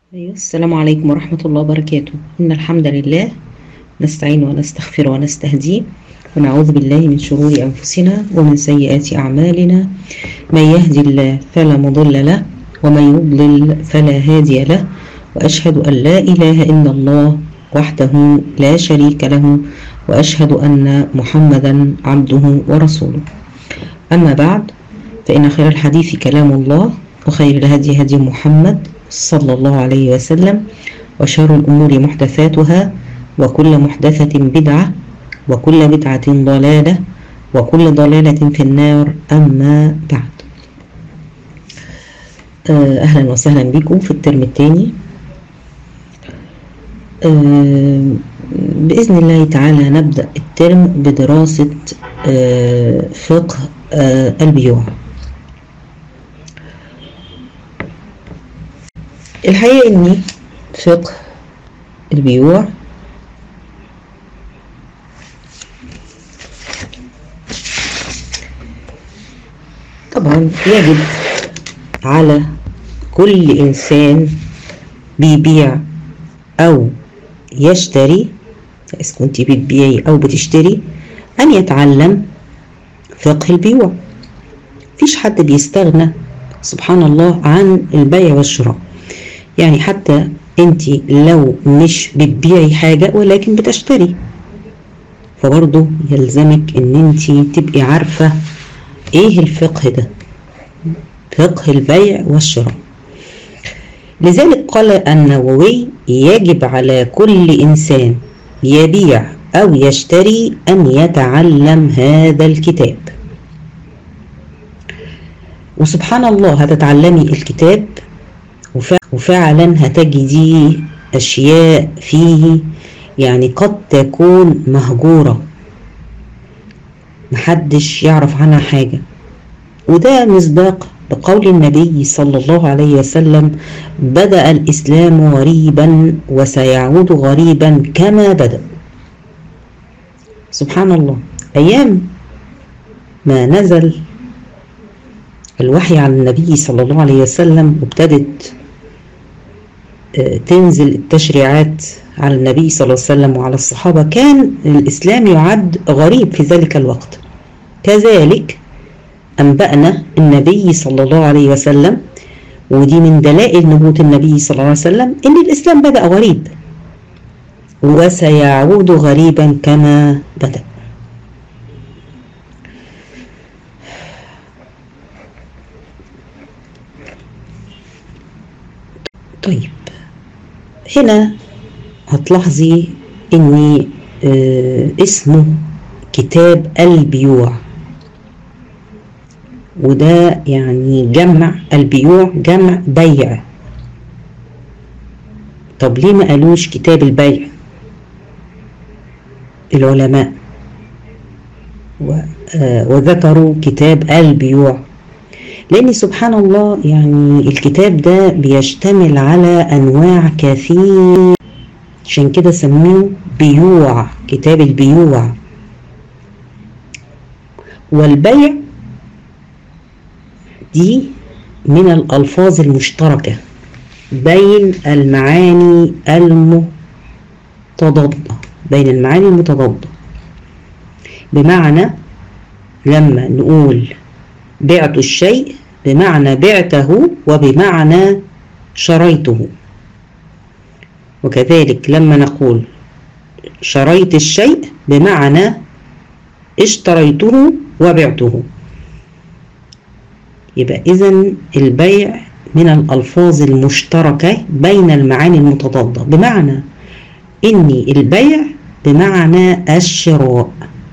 أيوة السلام عليكم ورحمة الله وبركاته إن الحمد لله نستعين ونستغفر ونستهديه ونعوذ بالله من شرور أنفسنا ومن سيئات أعمالنا من يهدي الله فلا مضل له ومن يضلل فلا هادي له وأشهد أن لا إله إلا الله وحده لا شريك له وأشهد أن محمدا عبده ورسوله أما بعد فإن خير الحديث كلام الله وخير الهدي هدي محمد صلى الله عليه وسلم وشر الأمور محدثاتها وكل محدثة بدعة وكل بدعة ضلالة وكل ضلالة في النار أما بعد أهلا وسهلا بكم في الترم الثاني بإذن الله تعالى نبدأ الترم بدراسة فقه البيوع الحقيقة إني فقه البيوع طبعا يجب على كل إنسان بيبيع أو يشتري إذا كنت بتبيعي أو بتشتري أن يتعلم فقه البيوع مفيش حد بيستغنى سبحان الله عن البيع والشراء يعني حتى انت لو مش بتبيعي حاجة ولكن بتشتري فبرضه يلزمك ان انت تبقي عارفة ايه الفقه ده فقه البيع والشراء لذلك قال النووي يجب على كل انسان يبيع او يشتري ان يتعلم هذا الكتاب وسبحان الله هتتعلمي الكتاب وفعلا هتجدي أشياء فيه يعني قد تكون مهجورة محدش يعرف عنها حاجة وده مصداق بقول النبي صلى الله عليه وسلم بدأ الإسلام غريبا وسيعود غريبا كما بدأ سبحان الله أيام ما نزل الوحي على النبي صلى الله عليه وسلم وابتدت تنزل التشريعات على النبي صلى الله عليه وسلم وعلى الصحابة كان الإسلام يعد غريب في ذلك الوقت كذلك أنبأنا النبي صلى الله عليه وسلم ودي من دلائل نبوة النبي صلى الله عليه وسلم إن الإسلام بدأ غريب وسيعود غريبا كما بدأ طيب هنا هتلاحظي ان آه اسمه كتاب البيوع وده يعني جمع البيوع جمع بيع طب ليه ما قالوش كتاب البيع العلماء آه وذكروا كتاب البيوع لأن سبحان الله يعني الكتاب ده بيشتمل على أنواع كثير عشان كده سموه بيوع كتاب البيوع والبيع دي من الألفاظ المشتركة بين المعاني المتضادة بين المعاني المتضادة بمعنى لما نقول بعت الشيء بمعنى بعته وبمعنى شريته وكذلك لما نقول شريت الشيء بمعنى اشتريته وبعته يبقى إذا البيع من الألفاظ المشتركة بين المعاني المتضادة بمعنى إني البيع بمعنى الشراء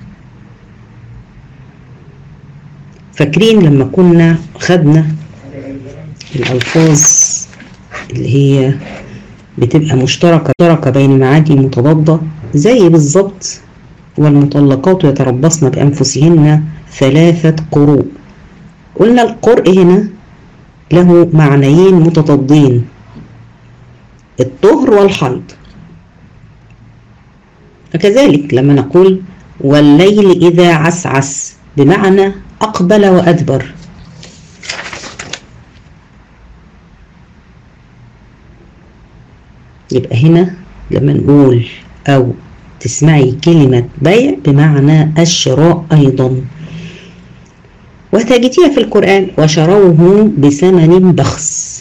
فاكرين لما كنا خدنا الألفاظ اللي هي بتبقى مشتركة مشتركة بين معاني متضادة زي بالظبط والمطلقات يتربصن بأنفسهن ثلاثة قروء قلنا القرء هنا له معنيين متضادين الطهر والحيض فكذلك لما نقول والليل إذا عسعس بمعنى أقبل وأدبر يبقى هنا لما نقول أو تسمعي كلمة بيع بمعنى الشراء أيضا وتجديها في القرآن وشروه بثمن بخس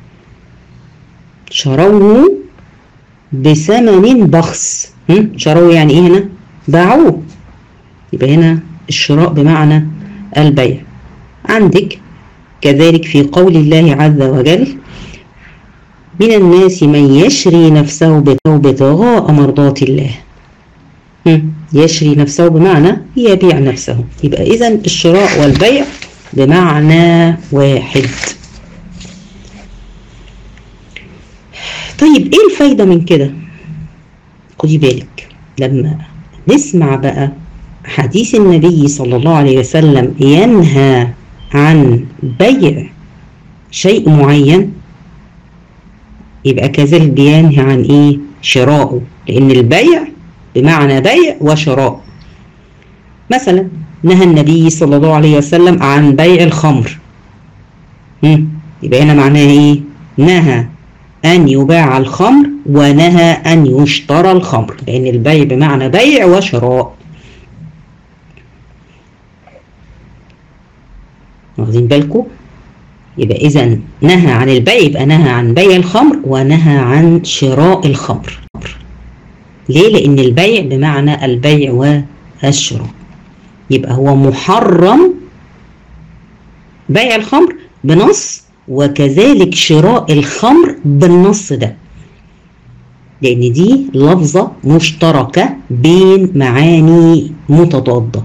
شروه بثمن بخس شروه يعني ايه هنا باعوه يبقى هنا الشراء بمعنى البيع عندك كذلك في قول الله عز وجل من الناس من يشري نفسه ابتغاء مرضات الله يشري نفسه بمعنى يبيع نفسه يبقى إذا الشراء والبيع بمعنى واحد طيب ايه الفايدة من كده خدي بالك لما نسمع بقى حديث النبي صلى الله عليه وسلم ينهى عن بيع شيء معين يبقى كذلك بينهى عن ايه شراءه لان البيع بمعنى بيع وشراء مثلا نهى النبي صلى الله عليه وسلم عن بيع الخمر يبقى هنا معناها ايه نهى ان يباع الخمر ونهى ان يشترى الخمر لان البيع بمعنى بيع وشراء واخدين بالكم يبقى اذا نهى عن البيع يبقى نهى عن بيع الخمر ونهى عن شراء الخمر ليه لان البيع بمعنى البيع والشراء يبقى هو محرم بيع الخمر بنص وكذلك شراء الخمر بالنص ده لان دي لفظه مشتركه بين معاني متضاده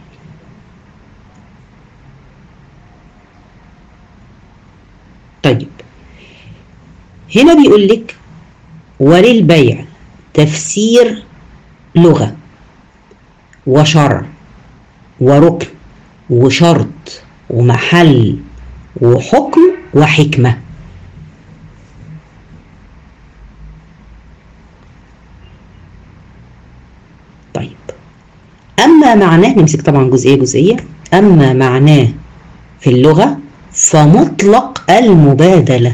طيب هنا بيقول لك وللبيع تفسير لغة وشرع وركن وشرط ومحل وحكم وحكمة طيب أما معناه نمسك طبعا جزئية جزئية أما معناه في اللغة فمطلق المبادلة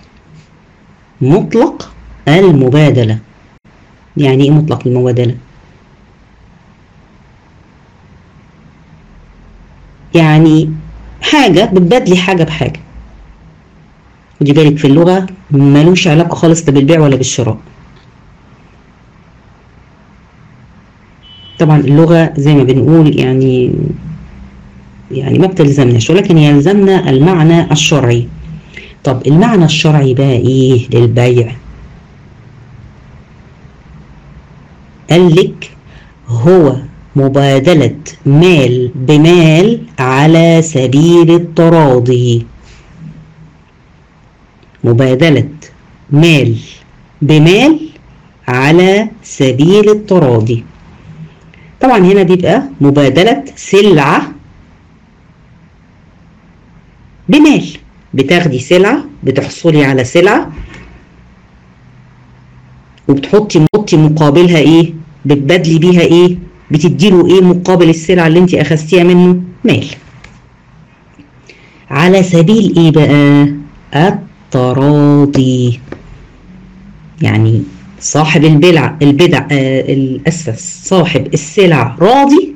مطلق المبادلة يعني ايه مطلق المبادلة يعني حاجة بتبادلي حاجة بحاجة خدي بالك في اللغة ملوش علاقة خالص لا بالبيع ولا بالشراء طبعا اللغة زي ما بنقول يعني يعني ما بتلزمناش ولكن يلزمنا المعنى الشرعي طب المعنى الشرعي بقى ايه للبيع قال لك هو مبادلة مال بمال على سبيل التراضي مبادلة مال بمال على سبيل التراضي طبعا هنا بيبقى مبادلة سلعة بمال بتاخدي سلعة بتحصلي على سلعة وبتحطي تحطي مقابلها ايه بتبادلي بيها ايه بتديله ايه مقابل السلعة اللي انت اخذتيها منه مال على سبيل ايه بقى التراضي يعني صاحب البلع البدع آه الاسس صاحب السلع راضي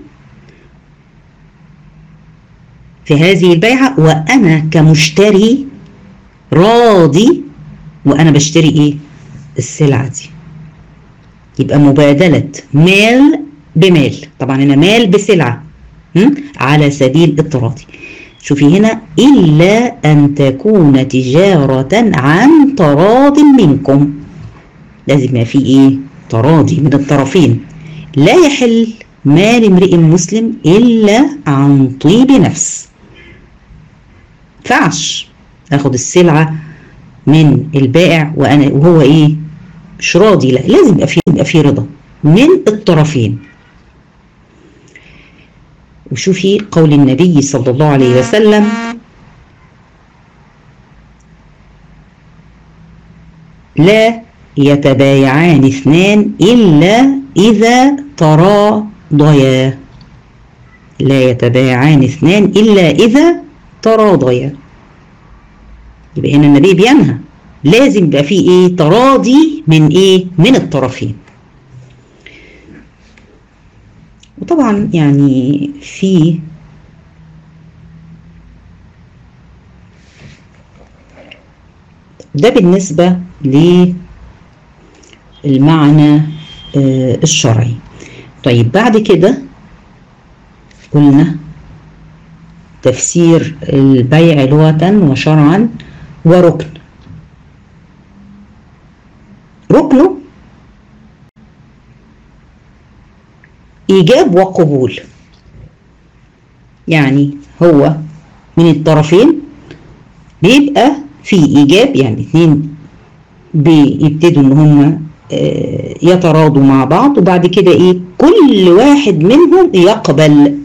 في هذه البيعة وأنا كمشتري راضي وأنا بشتري إيه؟ السلعة دي يبقى مبادلة مال بمال طبعا هنا مال بسلعة على سبيل التراضي شوفي هنا إلا أن تكون تجارة عن تراض منكم لازم يبقى في إيه؟ تراضي من الطرفين لا يحل مال امرئ مسلم إلا عن طيب نفس ينفعش اخد السلعة من البائع وانا وهو ايه مش راضي لا لازم يبقى في يبقى في رضا من الطرفين وشوفي قول النبي صلى الله عليه وسلم لا يتبايعان اثنان إلا إذا تراضيا لا يتبايعان اثنان إلا إذا تراضيا يبقى هنا النبي بينهى لازم يبقى فيه ايه تراضي من ايه من الطرفين وطبعا يعني في ده بالنسبة للمعنى آه، الشرعي طيب بعد كده قلنا تفسير البيع لغة وشرعا وركن ركنه إيجاب وقبول يعني هو من الطرفين بيبقى في إيجاب يعني اتنين بيبتدوا إن هم آه، يتراضوا مع بعض وبعد كده إيه كل واحد منهم يقبل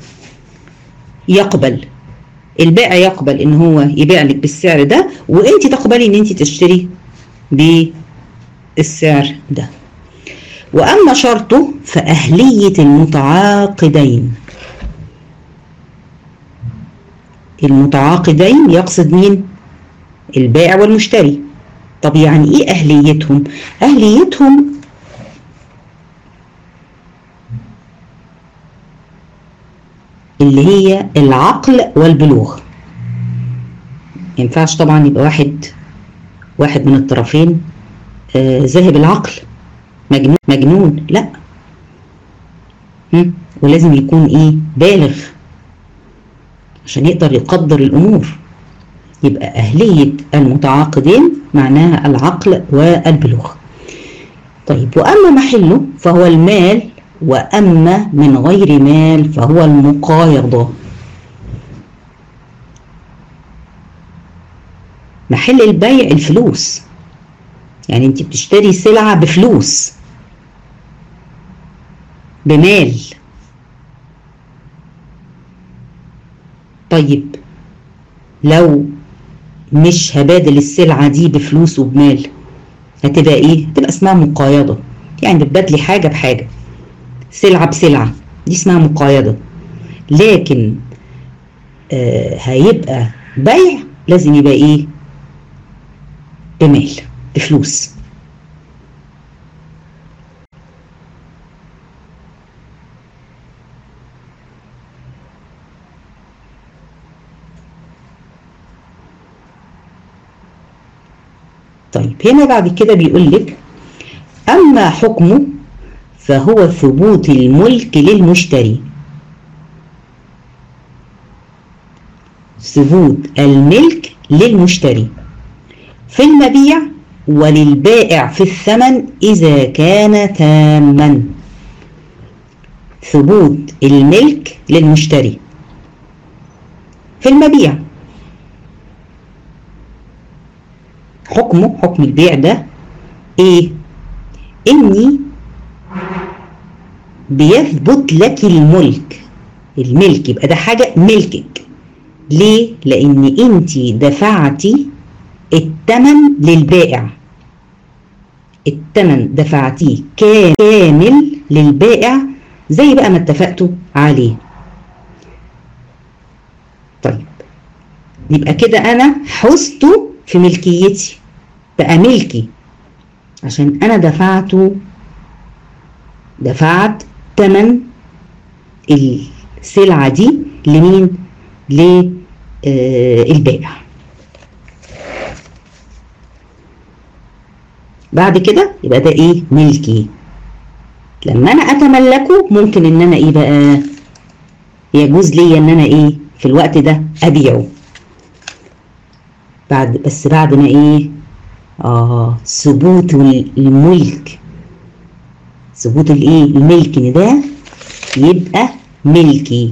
يقبل البائع يقبل ان هو يبيع لك بالسعر ده وانت تقبلي ان انت تشتري بالسعر ده واما شرطه فاهليه المتعاقدين المتعاقدين يقصد مين البائع والمشتري طب يعني ايه اهليتهم اهليتهم اللي هي العقل والبلوغ ينفعش طبعا يبقى واحد واحد من الطرفين آه ذاهب العقل مجنون مجنون لا هم؟ ولازم يكون ايه بالغ عشان يقدر يقدر الامور يبقى اهليه المتعاقدين معناها العقل والبلوغ طيب واما محله فهو المال واما من غير مال فهو المقايضه محل البيع الفلوس يعني انت بتشتري سلعه بفلوس بمال طيب لو مش هبادل السلعة دي بفلوس وبمال هتبقى ايه؟ هتبقى اسمها مقايضة يعني بتبادلي حاجة بحاجة سلعة بسلعة دي اسمها مقايضة لكن آه هيبقى بيع لازم يبقى ايه؟ بمال بفلوس طيب هنا بعد كده بيقول لك أما حكمه فهو ثبوت الملك للمشتري ثبوت الملك للمشتري في المبيع وللبائع في الثمن إذا كان تاما ثبوت الملك للمشتري في المبيع حكمه حكم البيع ده ايه اني بيثبت لك الملك الملك يبقى ده حاجة ملكك ليه لان انت دفعتي التمن للبائع التمن دفعتيه كامل للبائع زي بقى ما اتفقتوا عليه طيب يبقى كده انا حزته في ملكيتي بقى ملكي عشان انا دفعته دفعت تمن السلعة دي لمين للبائع بعد كده يبقى ده ايه ملكي لما انا اتملكه ممكن ان انا ايه بقى يجوز لي ان انا ايه في الوقت ده ابيعه بعد بس بعد ما ايه اه ثبوت الملك ثبوت الايه الملك ان ده يبقى ملكي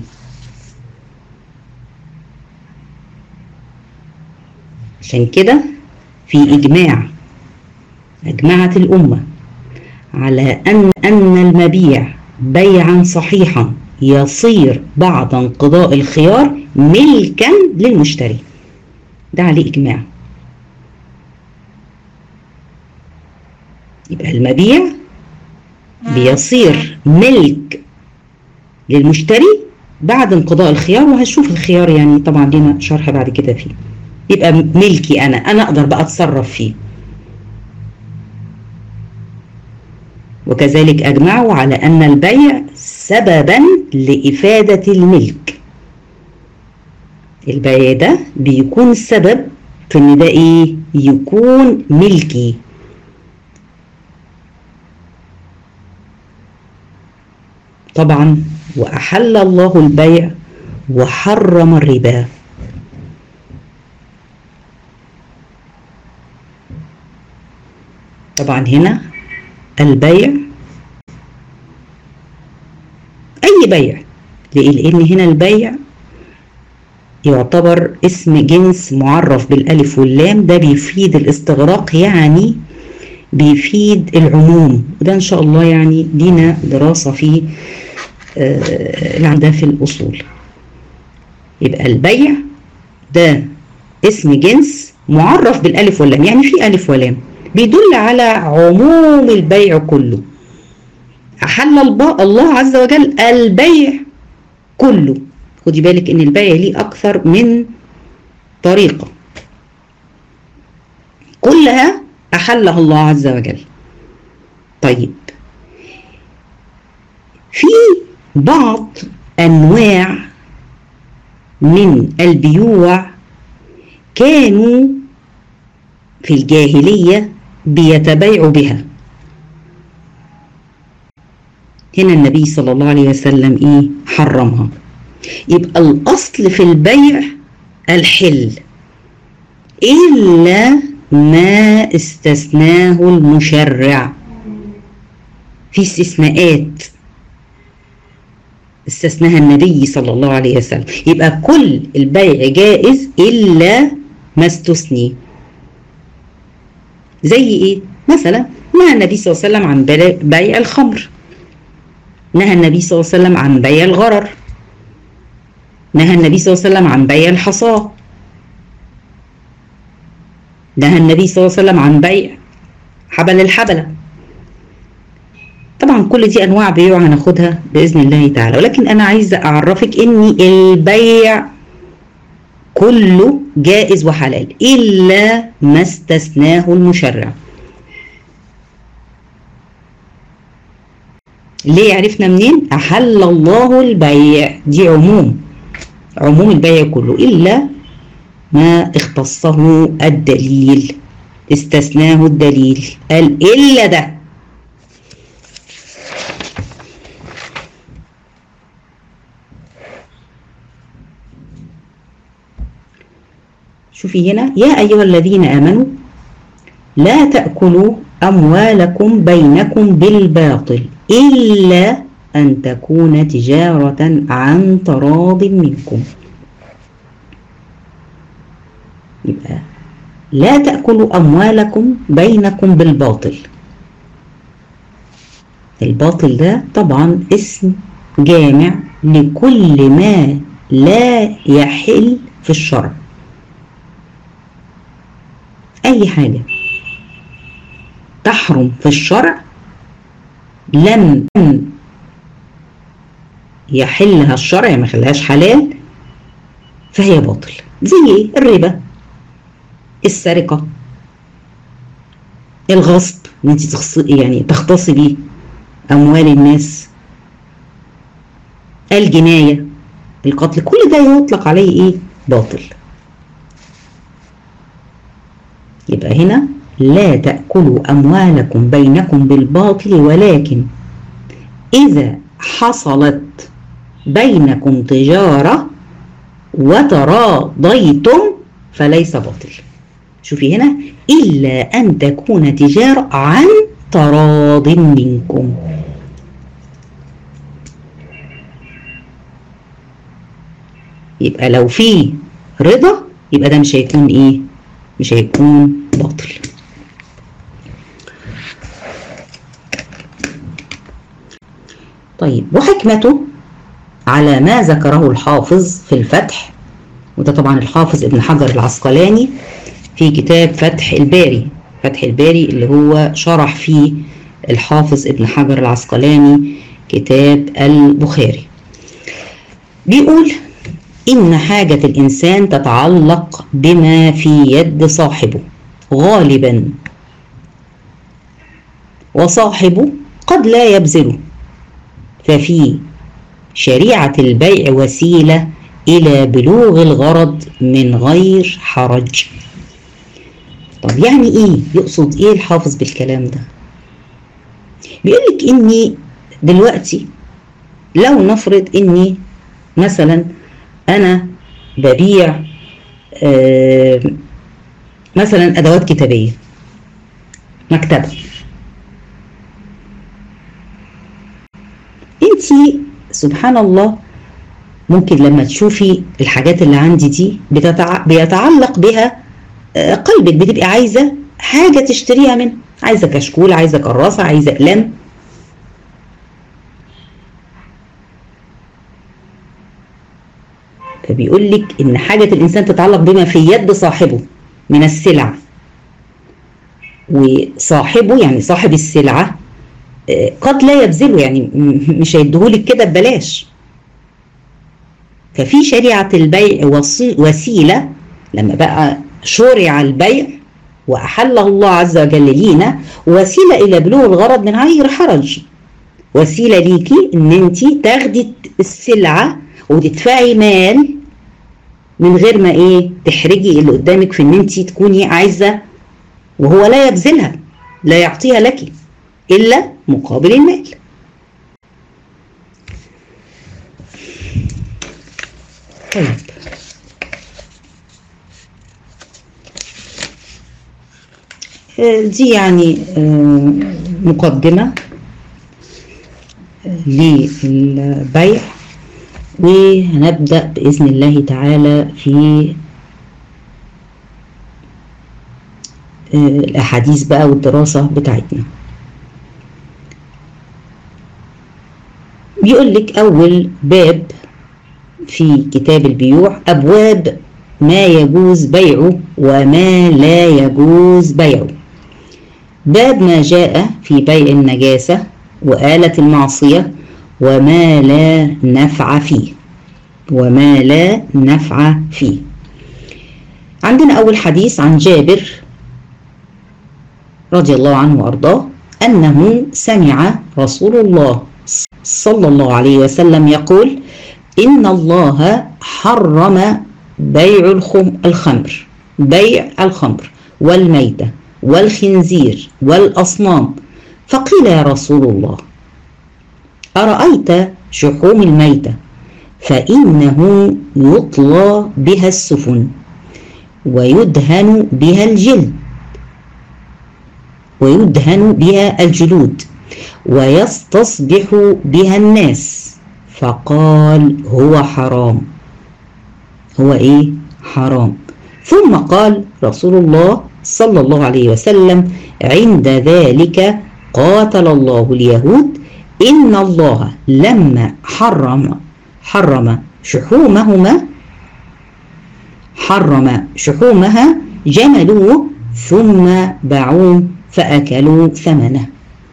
عشان كده في اجماع اجمعت الامه على ان ان المبيع بيعا صحيحا يصير بعد انقضاء الخيار ملكا للمشتري ده عليه إجماع يبقى المبيع بيصير ملك للمشتري بعد انقضاء الخيار وهنشوف الخيار يعني طبعا لنا شرح بعد كده فيه يبقى ملكي أنا أنا أقدر بقى أتصرف فيه وكذلك أجمعوا على أن البيع سببا لإفادة الملك البيع ده بيكون السبب في ان ده ايه يكون ملكي طبعا واحل الله البيع وحرم الربا طبعا هنا البيع اي بيع لان هنا البيع يعتبر اسم جنس معرف بالالف واللام ده بيفيد الاستغراق يعني بيفيد العموم وده ان شاء الله يعني لينا دراسه في آه ده في الاصول يبقى البيع ده اسم جنس معرف بالالف واللام يعني في الف ولام بيدل على عموم البيع كله احل الله عز وجل البيع كله خدي بالك ان البيع ليه اكثر من طريقة كلها احلها الله عز وجل طيب في بعض انواع من البيوع كانوا في الجاهلية بيتبايعوا بها هنا النبي صلى الله عليه وسلم ايه حرمها يبقى الأصل في البيع الحل إلا ما استثناه المشرع في استثناءات استثناها النبي صلى الله عليه وسلم يبقى كل البيع جائز إلا ما استثني زي إيه؟ مثلا نهى النبي صلى الله عليه وسلم عن بيع الخمر نهى النبي صلى الله عليه وسلم عن بيع الغرر نهى النبي صلى الله عليه وسلم عن بيع الحصاة نهى النبي صلى الله عليه وسلم عن بيع حبل الحبلة طبعا كل دي انواع بيوع هناخدها باذن الله تعالى ولكن انا عايزه اعرفك ان البيع كله جائز وحلال الا ما استثناه المشرع ليه عرفنا منين احل الله البيع دي عموم عموم البيع كله إلا ما اختصه الدليل استثناه الدليل قال إلا ده شوفي هنا يا أيها الذين آمنوا لا تأكلوا أموالكم بينكم بالباطل إلا أن تكون تجارة عن تراض منكم يبقى لا تأكلوا أموالكم بينكم بالباطل الباطل ده طبعا اسم جامع لكل ما لا يحل في الشرع أي حاجة تحرم في الشرع لم يحلها الشرع ما خلاهاش حلال فهي باطل زي ايه الربا السرقة الغصب ان انت يعني تغتصبي اموال الناس الجناية القتل كل ده يطلق عليه ايه باطل يبقى هنا لا تأكلوا أموالكم بينكم بالباطل ولكن إذا حصلت بينكم تجارة وتراضيتم فليس باطل شوفي هنا إلا أن تكون تجارة عن تراض منكم يبقى لو في رضا يبقى ده مش هيكون ايه مش هيكون باطل طيب وحكمته على ما ذكره الحافظ في الفتح وده طبعا الحافظ ابن حجر العسقلاني في كتاب فتح الباري فتح الباري اللي هو شرح فيه الحافظ ابن حجر العسقلاني كتاب البخاري بيقول إن حاجة الإنسان تتعلق بما في يد صاحبه غالبا وصاحبه قد لا يبذله ففي شريعة البيع وسيلة إلى بلوغ الغرض من غير حرج طب يعني إيه يقصد إيه الحافظ بالكلام ده بيقولك إني دلوقتي لو نفرض إني مثلا أنا ببيع آه مثلا أدوات كتابية مكتبة انت سبحان الله ممكن لما تشوفي الحاجات اللي عندي دي بتتع... بيتعلق بها قلبك بتبقي عايزه حاجه تشتريها منها عايزه كشكول عايزه كراسه عايزه اقلام فبيقول لك ان حاجه الانسان تتعلق بما في يد صاحبه من السلع وصاحبه يعني صاحب السلعه قد لا يبذله يعني مش هيديهولك كده ببلاش ففي شريعة البيع وسيلة لما بقى شرع البيع وأحله الله عز وجل لينا وسيلة إلى بلوغ الغرض من غير حرج وسيلة ليكي إن أنت تاخدي السلعة وتدفعي مال من غير ما إيه تحرجي اللي قدامك في إن أنت تكوني عايزة وهو لا يبذلها لا يعطيها لك إلا مقابل المال طيب دي يعني مقدمة للبيع وهنبدأ بإذن الله تعالى في الأحاديث بقى والدراسة بتاعتنا بيقول لك أول باب في كتاب البيوع أبواب ما يجوز بيعه وما لا يجوز بيعه باب ما جاء في بيع النجاسة وآلة المعصية وما لا نفع فيه وما لا نفع فيه عندنا أول حديث عن جابر رضي الله عنه وأرضاه أنه سمع رسول الله صلى الله عليه وسلم يقول إن الله حرم بيع الخمر بيع الخمر والميتة والخنزير والأصنام فقيل يا رسول الله أرأيت شحوم الميتة فإنه يطلى بها السفن ويدهن بها الجلد ويدهن بها الجلود ويستصبح بها الناس فقال هو حرام هو ايه حرام ثم قال رسول الله صلى الله عليه وسلم عند ذلك قاتل الله اليهود ان الله لما حرم حرم شحومهما حرم شحومها جملوه ثم باعوه فاكلوا ثمنه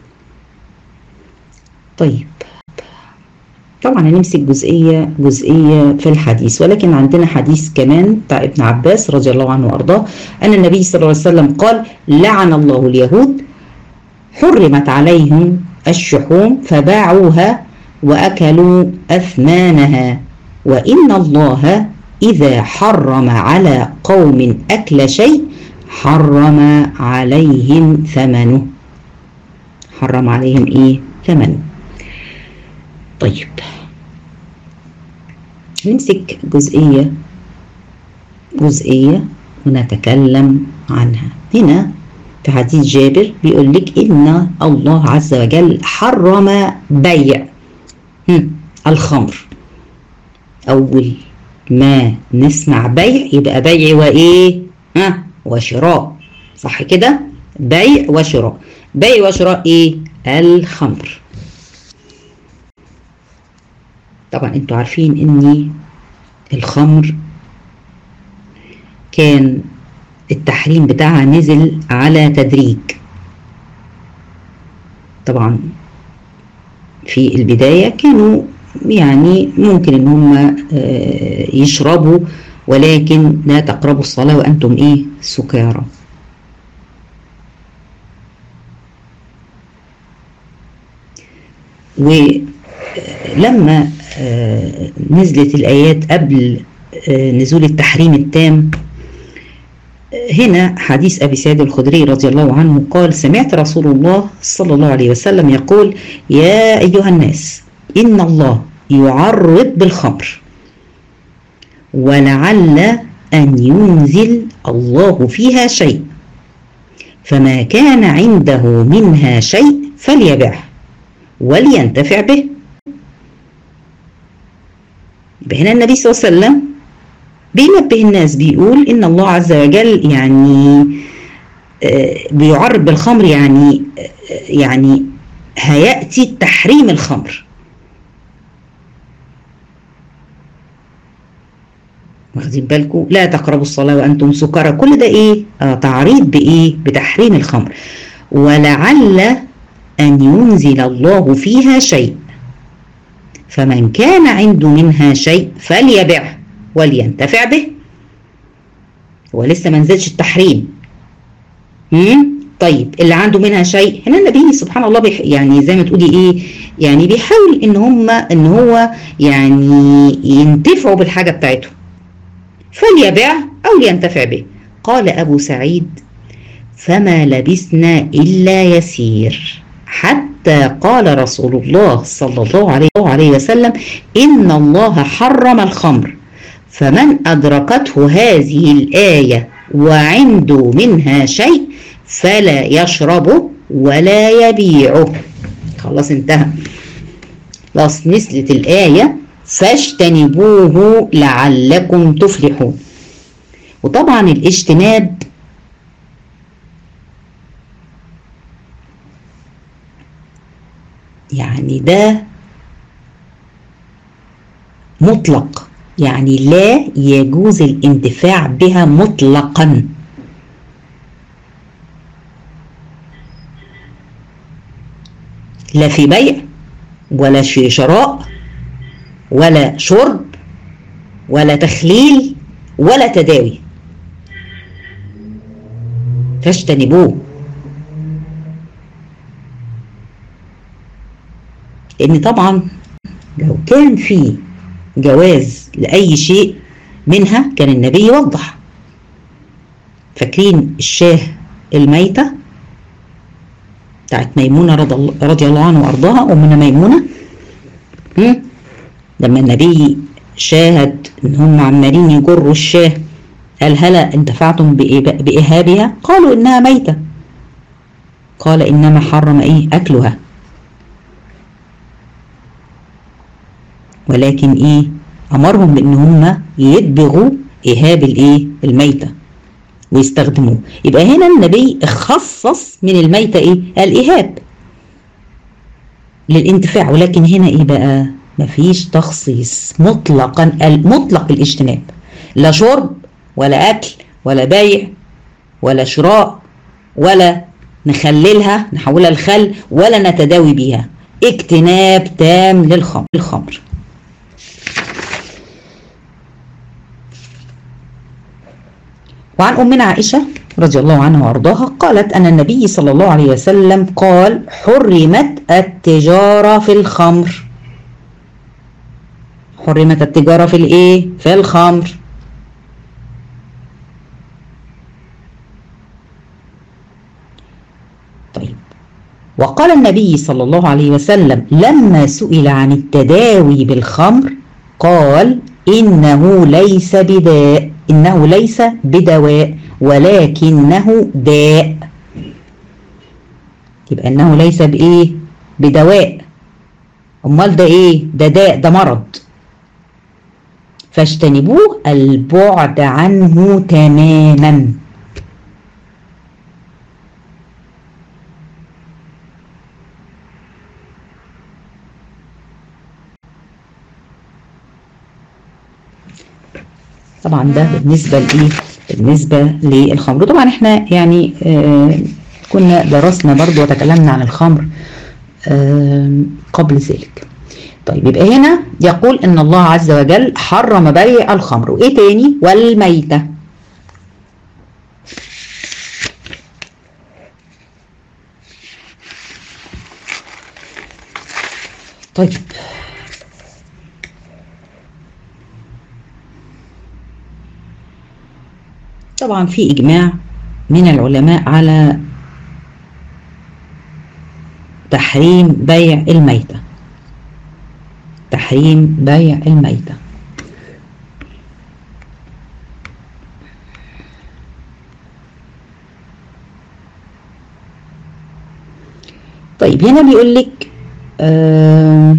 طيب طبعا هنمسك جزئية جزئية في الحديث ولكن عندنا حديث كمان بتاع ابن عباس رضي الله عنه وأرضاه أن النبي صلى الله عليه وسلم قال لعن الله اليهود حرمت عليهم الشحوم فباعوها وأكلوا أثمانها وإن الله إذا حرم على قوم أكل شيء حرم عليهم ثمنه حرم عليهم إيه ثمنه طيب نمسك جزئية جزئية ونتكلم عنها هنا في حديث جابر بيقول لك إن الله عز وجل حرم بيع الخمر أول ما نسمع بيع يبقى بيع وإيه ها وشراء صح كده بيع وشراء بيع وشراء إيه الخمر طبعا انتوا عارفين ان الخمر كان التحريم بتاعها نزل على تدريج طبعا في البداية كانوا يعني ممكن ان هم يشربوا ولكن لا تقربوا الصلاة وانتم ايه سكارى ولما نزلت الآيات قبل نزول التحريم التام هنا حديث أبي سعيد الخدري رضي الله عنه قال سمعت رسول الله صلى الله عليه وسلم يقول يا أيها الناس إن الله يعرض بالخمر ولعل أن ينزل الله فيها شيء فما كان عنده منها شيء فليبعه ولينتفع به يبقى هنا النبي صلى الله عليه وسلم بينبه الناس بيقول ان الله عز وجل يعني بيعرض بالخمر يعني يعني هياتي تحريم الخمر واخدين بالكم لا تقربوا الصلاه وانتم سكارى كل ده ايه آه تعريض بايه بتحريم الخمر ولعل ان ينزل الله فيها شيء فمن كان عنده منها شيء فليبعه ولينتفع به ولسه ما نزلش التحريم مم؟ طيب اللي عنده منها شيء هنا النبي سبحان الله بيح يعني زي ما تقولي ايه يعني بيحاول ان هم ان هو يعني ينتفعوا بالحاجه بتاعتهم فليبع او لينتفع به قال ابو سعيد فما لبثنا الا يسير حتى قال رسول الله صلى الله عليه وسلم ان الله حرم الخمر فمن أدركته هذه الآية وعنده منها شيء فلا يشربه ولا يبيعه خلاص انتهى خلاص نزلت الآية فاجتنبوه لعلكم تفلحون وطبعا الاجتناب يعني ده مطلق يعني لا يجوز الانتفاع بها مطلقا لا في بيع ولا في شراء ولا شرب ولا تخليل ولا تداوي فاجتنبوه لان طبعا لو كان في جواز لأي شيء منها كان النبي يوضح فاكرين الشاه الميتة بتاعت ميمونة رضي الله عنها وأرضاها أمنا ميمونة لما النبي شاهد إن هم عمالين يجروا الشاه قال هلا انتفعتم بإهابها قالوا إنها ميتة قال إنما حرم إيه أكلها ولكن ايه امرهم بان هم يدبغوا ايهاب الايه الميته ويستخدموه يبقى هنا النبي خصص من الميته ايه الايهاب للانتفاع ولكن هنا ايه بقى مفيش تخصيص مطلقا مطلق الاجتناب لا شرب ولا اكل ولا بيع ولا شراء ولا نخللها نحولها لخل ولا نتداوي بيها اجتناب تام للخمر الخمر وعن أمنا عائشة رضي الله عنها وأرضاها قالت أن النبي صلى الله عليه وسلم قال حرمت التجارة في الخمر حرمت التجارة في الإيه؟ في الخمر طيب وقال النبي صلى الله عليه وسلم لما سئل عن التداوي بالخمر قال إنه ليس بداء إنه ليس بدواء ولكنه داء يبقى إنه ليس بإيه بدواء أمال ده إيه ده داء ده مرض فاجتنبوه البعد عنه تماما طبعا ده بالنسبه لايه بالنسبه للخمر طبعا احنا يعني آه كنا درسنا برضو وتكلمنا عن الخمر آه قبل ذلك طيب يبقى هنا يقول ان الله عز وجل حرم بيع الخمر وايه تاني والميته طيب طبعا في إجماع من العلماء على تحريم بيع الميتة تحريم بيع الميتة طيب هنا بيقول لك آه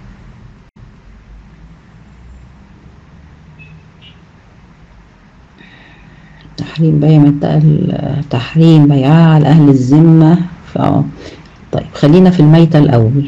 تحريم بيع متى تحريم بيعها على أهل الذمة ف... طيب خلينا في الميتة الأول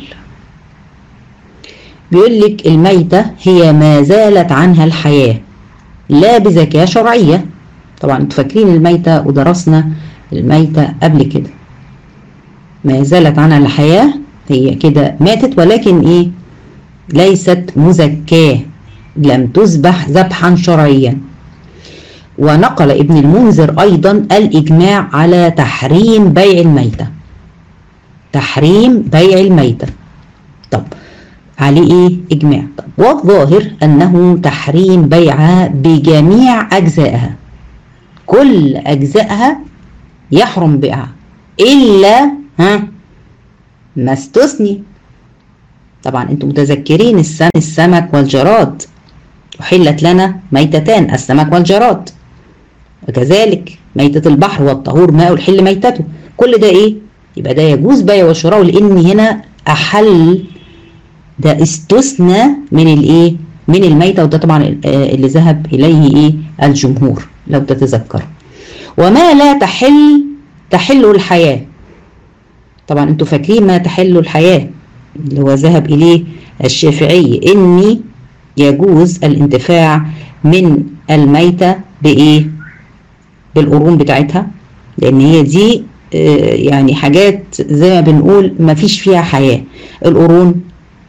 بيقول لك الميتة هي ما زالت عنها الحياة لا بزكاة شرعية طبعا انتوا فاكرين الميتة ودرسنا الميتة قبل كده ما زالت عنها الحياة هي كده ماتت ولكن ايه ليست مزكاة لم تذبح ذبحا شرعيا ونقل ابن المنذر أيضا الإجماع على تحريم بيع الميتة تحريم بيع الميتة طب عليه إيه إجماع طب والظاهر أنه تحريم بيعها بجميع أجزائها كل أجزائها يحرم بيعها إلا ها ما استثني طبعا انتم متذكرين السمك والجراد أحلت لنا ميتتان السمك والجراد وكذلك ميتة البحر والطهور ماء الحل ميتته كل ده ايه يبقى ده يجوز بيع وشراء لان هنا احل ده استثنى من الايه من الميتة وده طبعا اللي ذهب اليه ايه الجمهور لو تتذكر وما لا تحل تحل الحياة طبعا انتوا فاكرين ما تحل الحياة اللي هو ذهب اليه الشافعي اني يجوز الانتفاع من الميتة بايه بالقرون بتاعتها لان هي دي يعني حاجات زي ما بنقول ما فيش فيها حياة القرون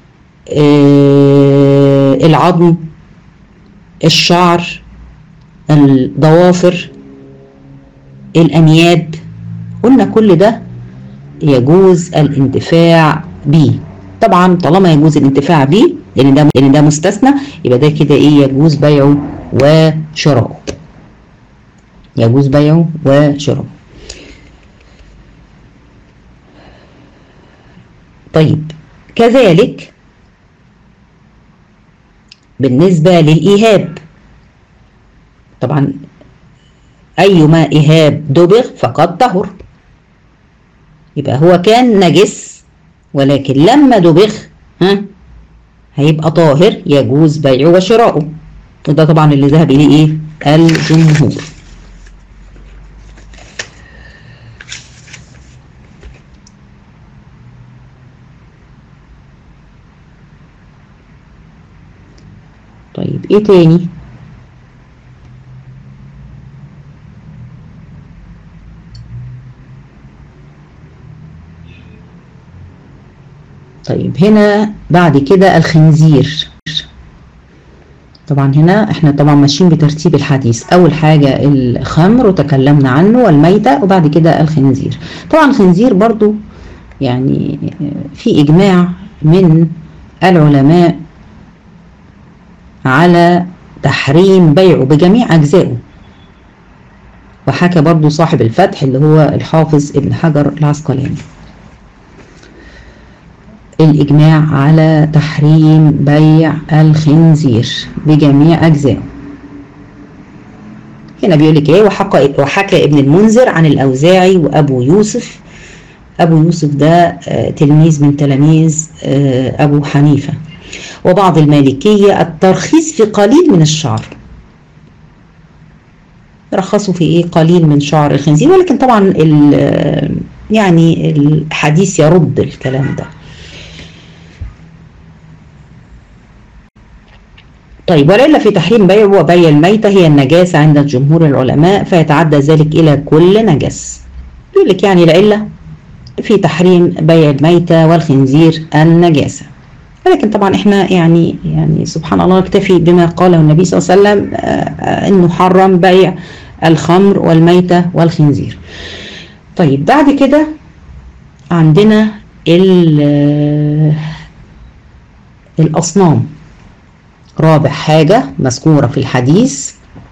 العظم الشعر الضوافر الانياب قلنا كل ده يجوز الانتفاع به طبعا طالما يجوز الانتفاع به لان ده لان ده مستثنى يبقى ده كده ايه يجوز بيعه وشراؤه يجوز بيعه وشراؤه طيب كذلك بالنسبة للإيهاب طبعا أيما إيهاب دبغ فقد طهر يبقى هو كان نجس ولكن لما دبغ ها هيبقى طاهر يجوز بيعه وشراؤه وده طبعا اللي ذهب إليه إيه الجمهور طيب ايه تاني طيب هنا بعد كده الخنزير طبعا هنا احنا طبعا ماشيين بترتيب الحديث اول حاجة الخمر وتكلمنا عنه والميتة وبعد كده الخنزير طبعا الخنزير برضو يعني في اجماع من العلماء على تحريم بيعه بجميع أجزائه وحكى برضو صاحب الفتح اللي هو الحافظ ابن حجر العسقلاني الإجماع على تحريم بيع الخنزير بجميع أجزائه هنا بيقول لك ايه وحكى, وحكى ابن المنذر عن الأوزاعي وأبو يوسف أبو يوسف ده تلميذ من تلاميذ أبو حنيفة وبعض المالكية الترخيص في قليل من الشعر رخصوا في ايه قليل من شعر الخنزير ولكن طبعا يعني الحديث يرد الكلام ده طيب والعلة في تحريم بيع وبيع الميتة هي النجاسة عند جمهور العلماء فيتعدى ذلك إلى كل نجس يقول لك يعني العلة في تحريم بيع الميتة والخنزير النجاسة ولكن طبعا احنا يعني يعني سبحان الله نكتفي بما قاله النبي صلى الله عليه وسلم انه حرم بيع الخمر والميتة والخنزير طيب بعد كده عندنا الأصنام رابع حاجة مذكورة في الحديث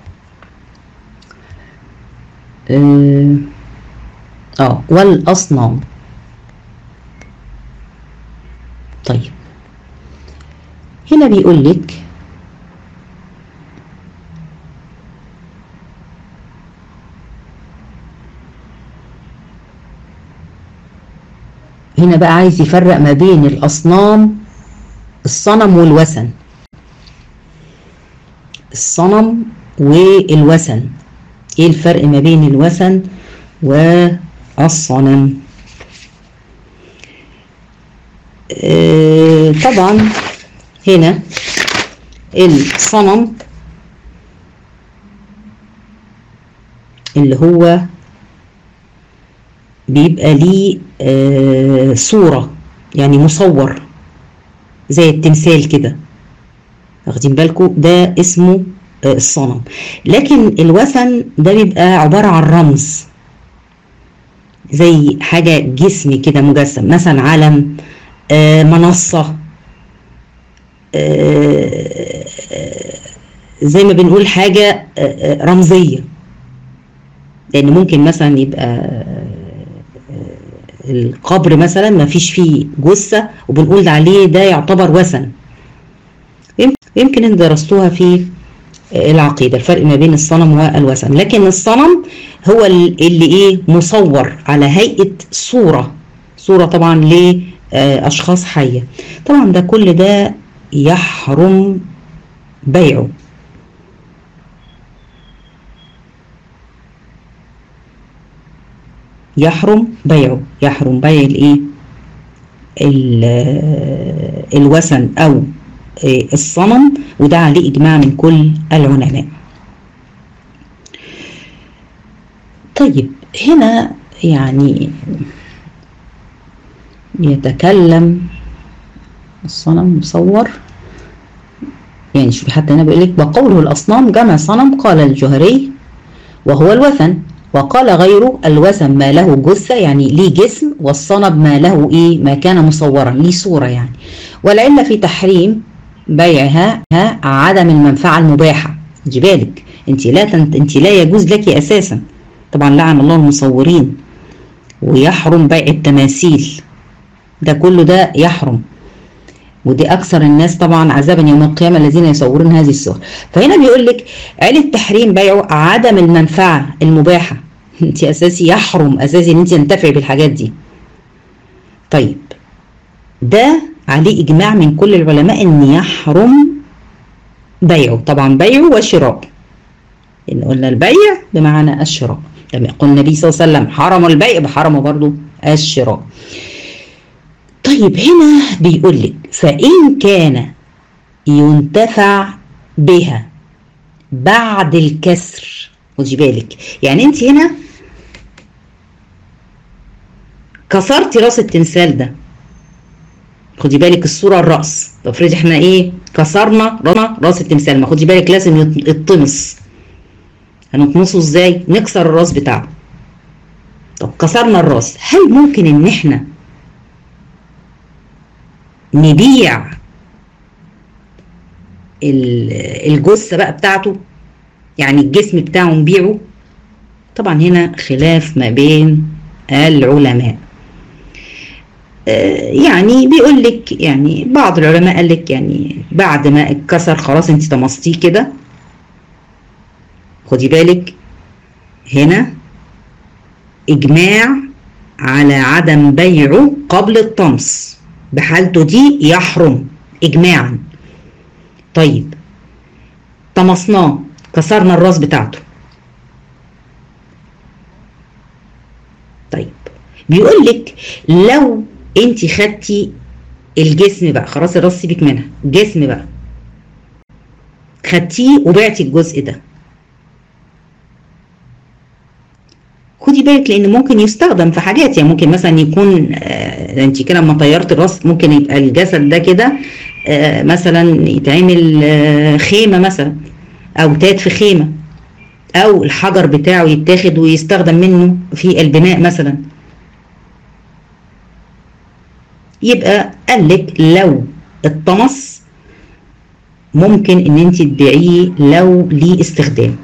اه آه، والأصنام طيب هنا بيقول لك هنا بقى عايز يفرق ما بين الأصنام الصنم والوثن الصنم والوثن ايه الفرق ما بين الوثن والصنم آه طبعا هنا الصنم اللي هو بيبقى ليه آه صورة يعني مصور زي التمثال كده واخدين بالكم ده اسمه آه الصنم لكن الوثن ده بيبقى عبارة عن رمز زي حاجة جسمي كده مجسم مثلا علم آه منصة آه زي ما بنقول حاجة رمزية لأن ممكن مثلا يبقى القبر مثلا ما فيش فيه جثة وبنقول عليه ده يعتبر وثن يمكن ان درستوها في العقيدة الفرق ما بين الصنم والوثن لكن الصنم هو اللي ايه مصور على هيئة صورة صورة طبعا لأشخاص حية طبعا ده كل ده يحرم بيعه يحرم بيعه يحرم بيع الايه الوثن او الصنم وده عليه اجماع من كل العلماء طيب هنا يعني يتكلم الصنم مصور يعني شوف حتى هنا بيقول لك وقوله الاصنام جمع صنم قال الجهري وهو الوثن وقال غيره الوثن ما له جثة يعني ليه جسم والصنب ما له ايه ما كان مصورا ليه صورة يعني والعلة في تحريم بيعها عدم المنفعة المباحة خدي بالك انت لا تنت انت لا يجوز لك اساسا طبعا لعن الله المصورين ويحرم بيع التماثيل ده كله ده يحرم ودي اكثر الناس طبعا عذابا يوم القيامه الذين يصورون هذه الصور فهنا بيقول لك علة تحريم بيعه عدم المنفعه المباحه انت اساسي يحرم اساسي ان انت تنتفعي بالحاجات دي طيب ده عليه اجماع من كل العلماء ان يحرم بيعه طبعا بيعه وشراء ان قلنا البيع بمعنى الشراء لما يقول النبي صلى الله عليه وسلم حرم البيع بحرم برضه الشراء طيب هنا بيقول لك فإن كان ينتفع بها بعد الكسر خدي بالك يعني انت هنا كسرتي راس التمثال ده خدي بالك الصوره الراس افرضي احنا ايه كسرنا راس التمثال ما خدي بالك لازم يتطمس هنطمسه ازاي نكسر الراس بتاعه طب كسرنا الراس هل ممكن ان احنا نبيع الجثة بقى بتاعته يعني الجسم بتاعه نبيعه طبعا هنا خلاف ما بين العلماء يعني بيقول لك يعني بعض العلماء قال لك يعني بعد ما اتكسر خلاص انت طمستيه كده خدي بالك هنا اجماع على عدم بيعه قبل الطمس بحالته دي يحرم اجماعا طيب طمسناه كسرنا الراس بتاعته طيب بيقول لك لو انت خدتي الجسم بقى خلاص الراس سيبك منها جسم بقى خدتيه وبعتي الجزء ده خدي بالك لان ممكن يستخدم في حاجات يعني ممكن مثلا يكون آه انت كده لما طيرت الراس ممكن يبقى الجسد ده كده آه مثلا يتعمل آه خيمه مثلا او تات في خيمه او الحجر بتاعه يتاخد ويستخدم منه في البناء مثلا يبقى قال لك لو الطمس ممكن ان انت تبيعيه لو ليه استخدام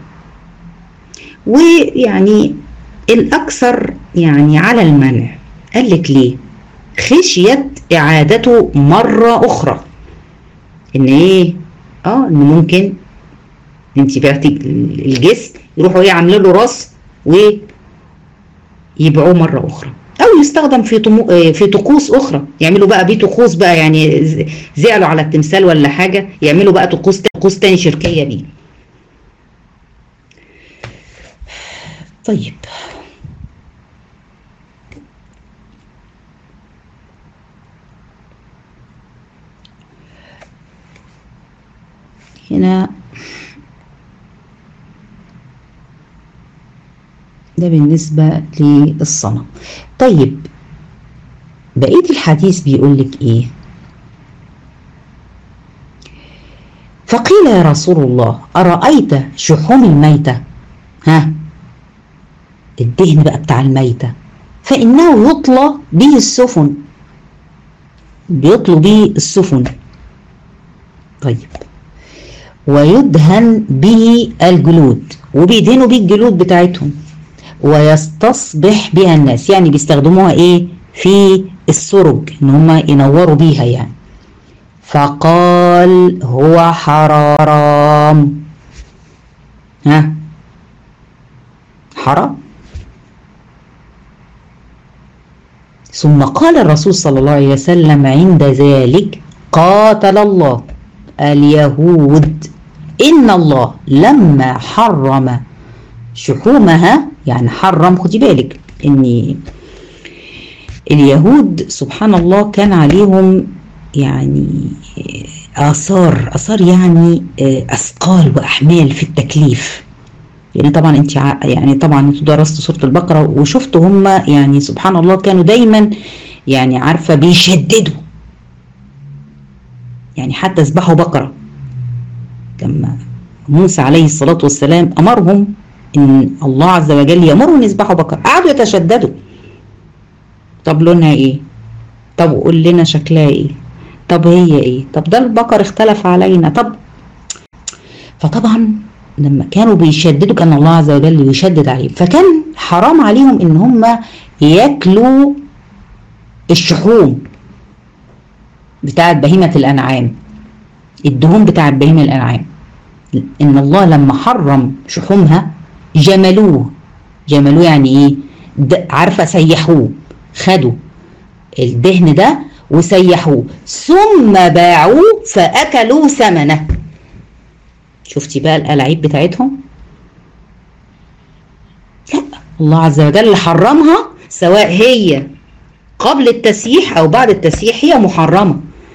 ويعني الاكثر يعني على المنع قال لك ليه خشية اعادته مرة اخرى ان ايه اه ان ممكن انت بعتي الجسم يروحوا ايه عاملين له راس ويبيعوه مرة اخرى او يستخدم في طمو... في طقوس اخرى يعملوا بقى بيه طقوس بقى يعني زعلوا على التمثال ولا حاجه يعملوا بقى طقوس طقوس تاني شركيه بيه طيب هنا ده بالنسبة للصنم طيب بقية الحديث بيقول لك ايه فقيل يا رسول الله أرأيت شحوم الميتة ها الدهن بقى بتاع الميتة فإنه يطلى به السفن بيطلوا به السفن طيب ويدهن به الجلود وبيدهنوا به الجلود بتاعتهم ويستصبح بها الناس يعني بيستخدموها ايه في السرج ان هم ينوروا بيها يعني فقال هو حرام ها حرام ثم قال الرسول صلى الله عليه وسلم عند ذلك قاتل الله اليهود إن الله لما حرم شحومها يعني حرم خدي بالك ان اليهود سبحان الله كان عليهم يعني آثار آثار يعني أثقال وأحمال في التكليف يعني طبعا انت يعني طبعا انتوا درستوا سوره البقره وشفتوا هم يعني سبحان الله كانوا دايما يعني عارفه بيشددوا يعني حتى ذبحوا بقره لما موسى عليه الصلاه والسلام امرهم ان الله عز وجل يامرهم يذبحوا بقره قعدوا يتشددوا طب لونها ايه طب قول لنا شكلها ايه طب هي ايه طب ده البقر اختلف علينا طب فطبعا لما كانوا بيشددوا كان الله عز وجل يشدد عليهم فكان حرام عليهم ان هم ياكلوا الشحوم بتاعت بهيمة الأنعام الدهون بتاعت بهيمة الأنعام إن الله لما حرم شحومها جملوه جملوه يعني إيه عارفة سيحوه خدوا الدهن ده وسيحوه ثم باعوه فأكلوا ثمنه شفتي بقى الألاعيب بتاعتهم لا الله عز وجل حرمها سواء هي قبل التسييح أو بعد التسييح هي محرمة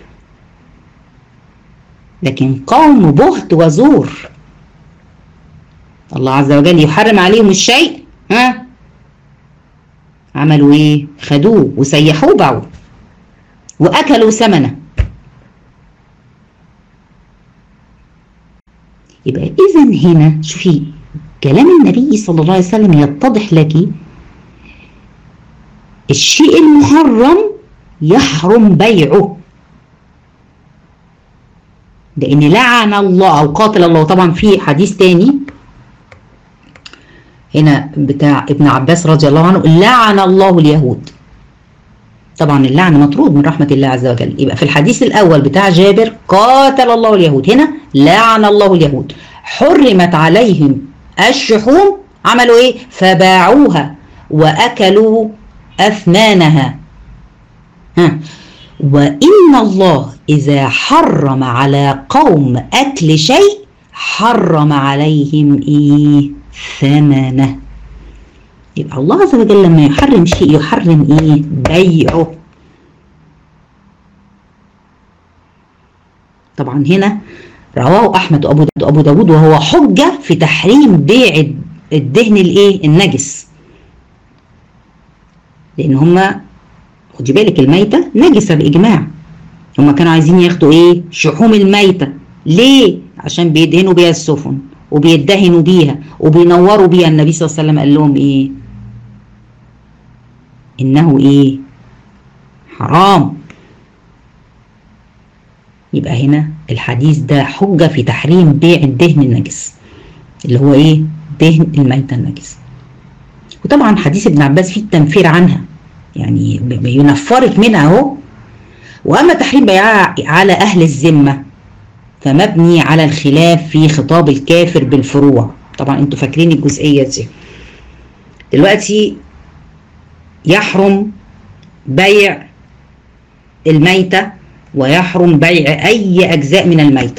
لكن قوم بهت وزور الله عز وجل يحرم عليهم الشيء ها عملوا ايه خدوه وسيحوه باعوه واكلوا ثمنه يبقى اذا هنا شوفي كلام النبي صلى الله عليه وسلم يتضح لك الشيء المحرم يحرم بيعه لان لعن الله او قاتل الله طبعا في حديث تاني هنا بتاع ابن عباس رضي الله عنه لعن الله اليهود طبعا اللعن مطرود من رحمة الله عز وجل يبقى في الحديث الأول بتاع جابر قاتل الله اليهود هنا لعن الله اليهود حرمت عليهم الشحوم عملوا ايه فباعوها وأكلوا أثمانها ها وإن الله إذا حرم على قوم أكل شيء حرم عليهم إيه ثمنه يبقى الله عز وجل لما يحرم شيء يحرم ايه بيعه طبعا هنا رواه احمد وابو ابو داود وهو حجه في تحريم بيع الدهن الايه النجس لان هما خدي بالك الميته نجسه باجماع هما كانوا عايزين ياخدوا ايه شحوم الميته ليه عشان بيدهنوا بيها السفن وبيدهنوا بيها وبينوروا بيها النبي صلى الله عليه وسلم قال لهم ايه انه ايه حرام يبقى هنا الحديث ده حجة في تحريم بيع الدهن النجس اللي هو ايه دهن الميتة النجس وطبعا حديث ابن عباس فيه التنفير عنها يعني بينفرك منها اهو واما تحريم بيعها على اهل الذمه فمبني على الخلاف في خطاب الكافر بالفروع طبعا انتوا فاكرين الجزئيه دي دلوقتي يحرم بيع الميته ويحرم بيع اي اجزاء من الميته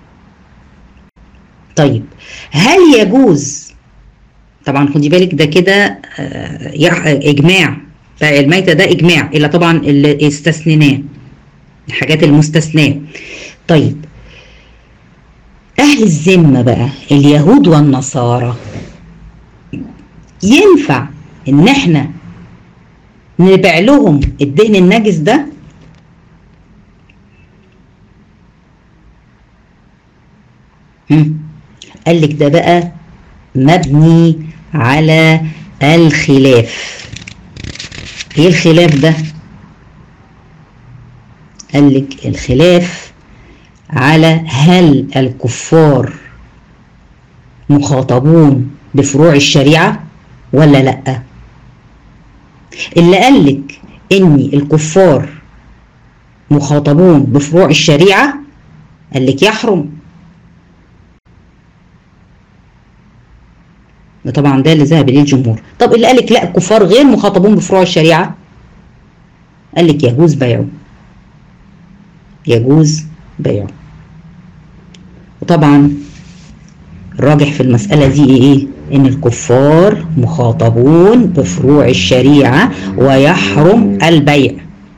طيب هل يجوز طبعا خدي بالك ده كده اجماع بيع الميته ده اجماع الا طبعا اللي استثنيناه الحاجات المستثناه طيب اهل الذمه بقى اليهود والنصارى ينفع ان احنا نبيع لهم الدهن النجس ده قال لك ده بقى مبني على الخلاف ايه الخلاف ده قال لك الخلاف على هل الكفار مخاطبون بفروع الشريعة ولا لأ اللي قال لك ان الكفار مخاطبون بفروع الشريعة قال لك يحرم طبعا ده اللي ذهب اليه الجمهور طب اللي قال لك لا الكفار غير مخاطبون بفروع الشريعة قال لك يجوز بيعه يجوز بيعه وطبعا الراجح في المسألة دي ايه ان الكفار مخاطبون بفروع الشريعة ويحرم البيع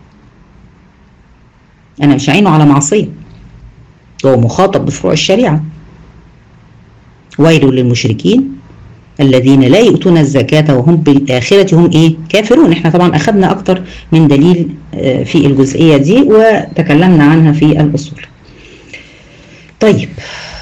انا مش عينه على معصية هو مخاطب بفروع الشريعة ويل للمشركين الذين لا يؤتون الزكاة وهم بالآخرة هم إيه كافرون إحنا طبعا أخذنا أكتر من دليل في الجزئية دي وتكلمنا عنها في الأصول طيب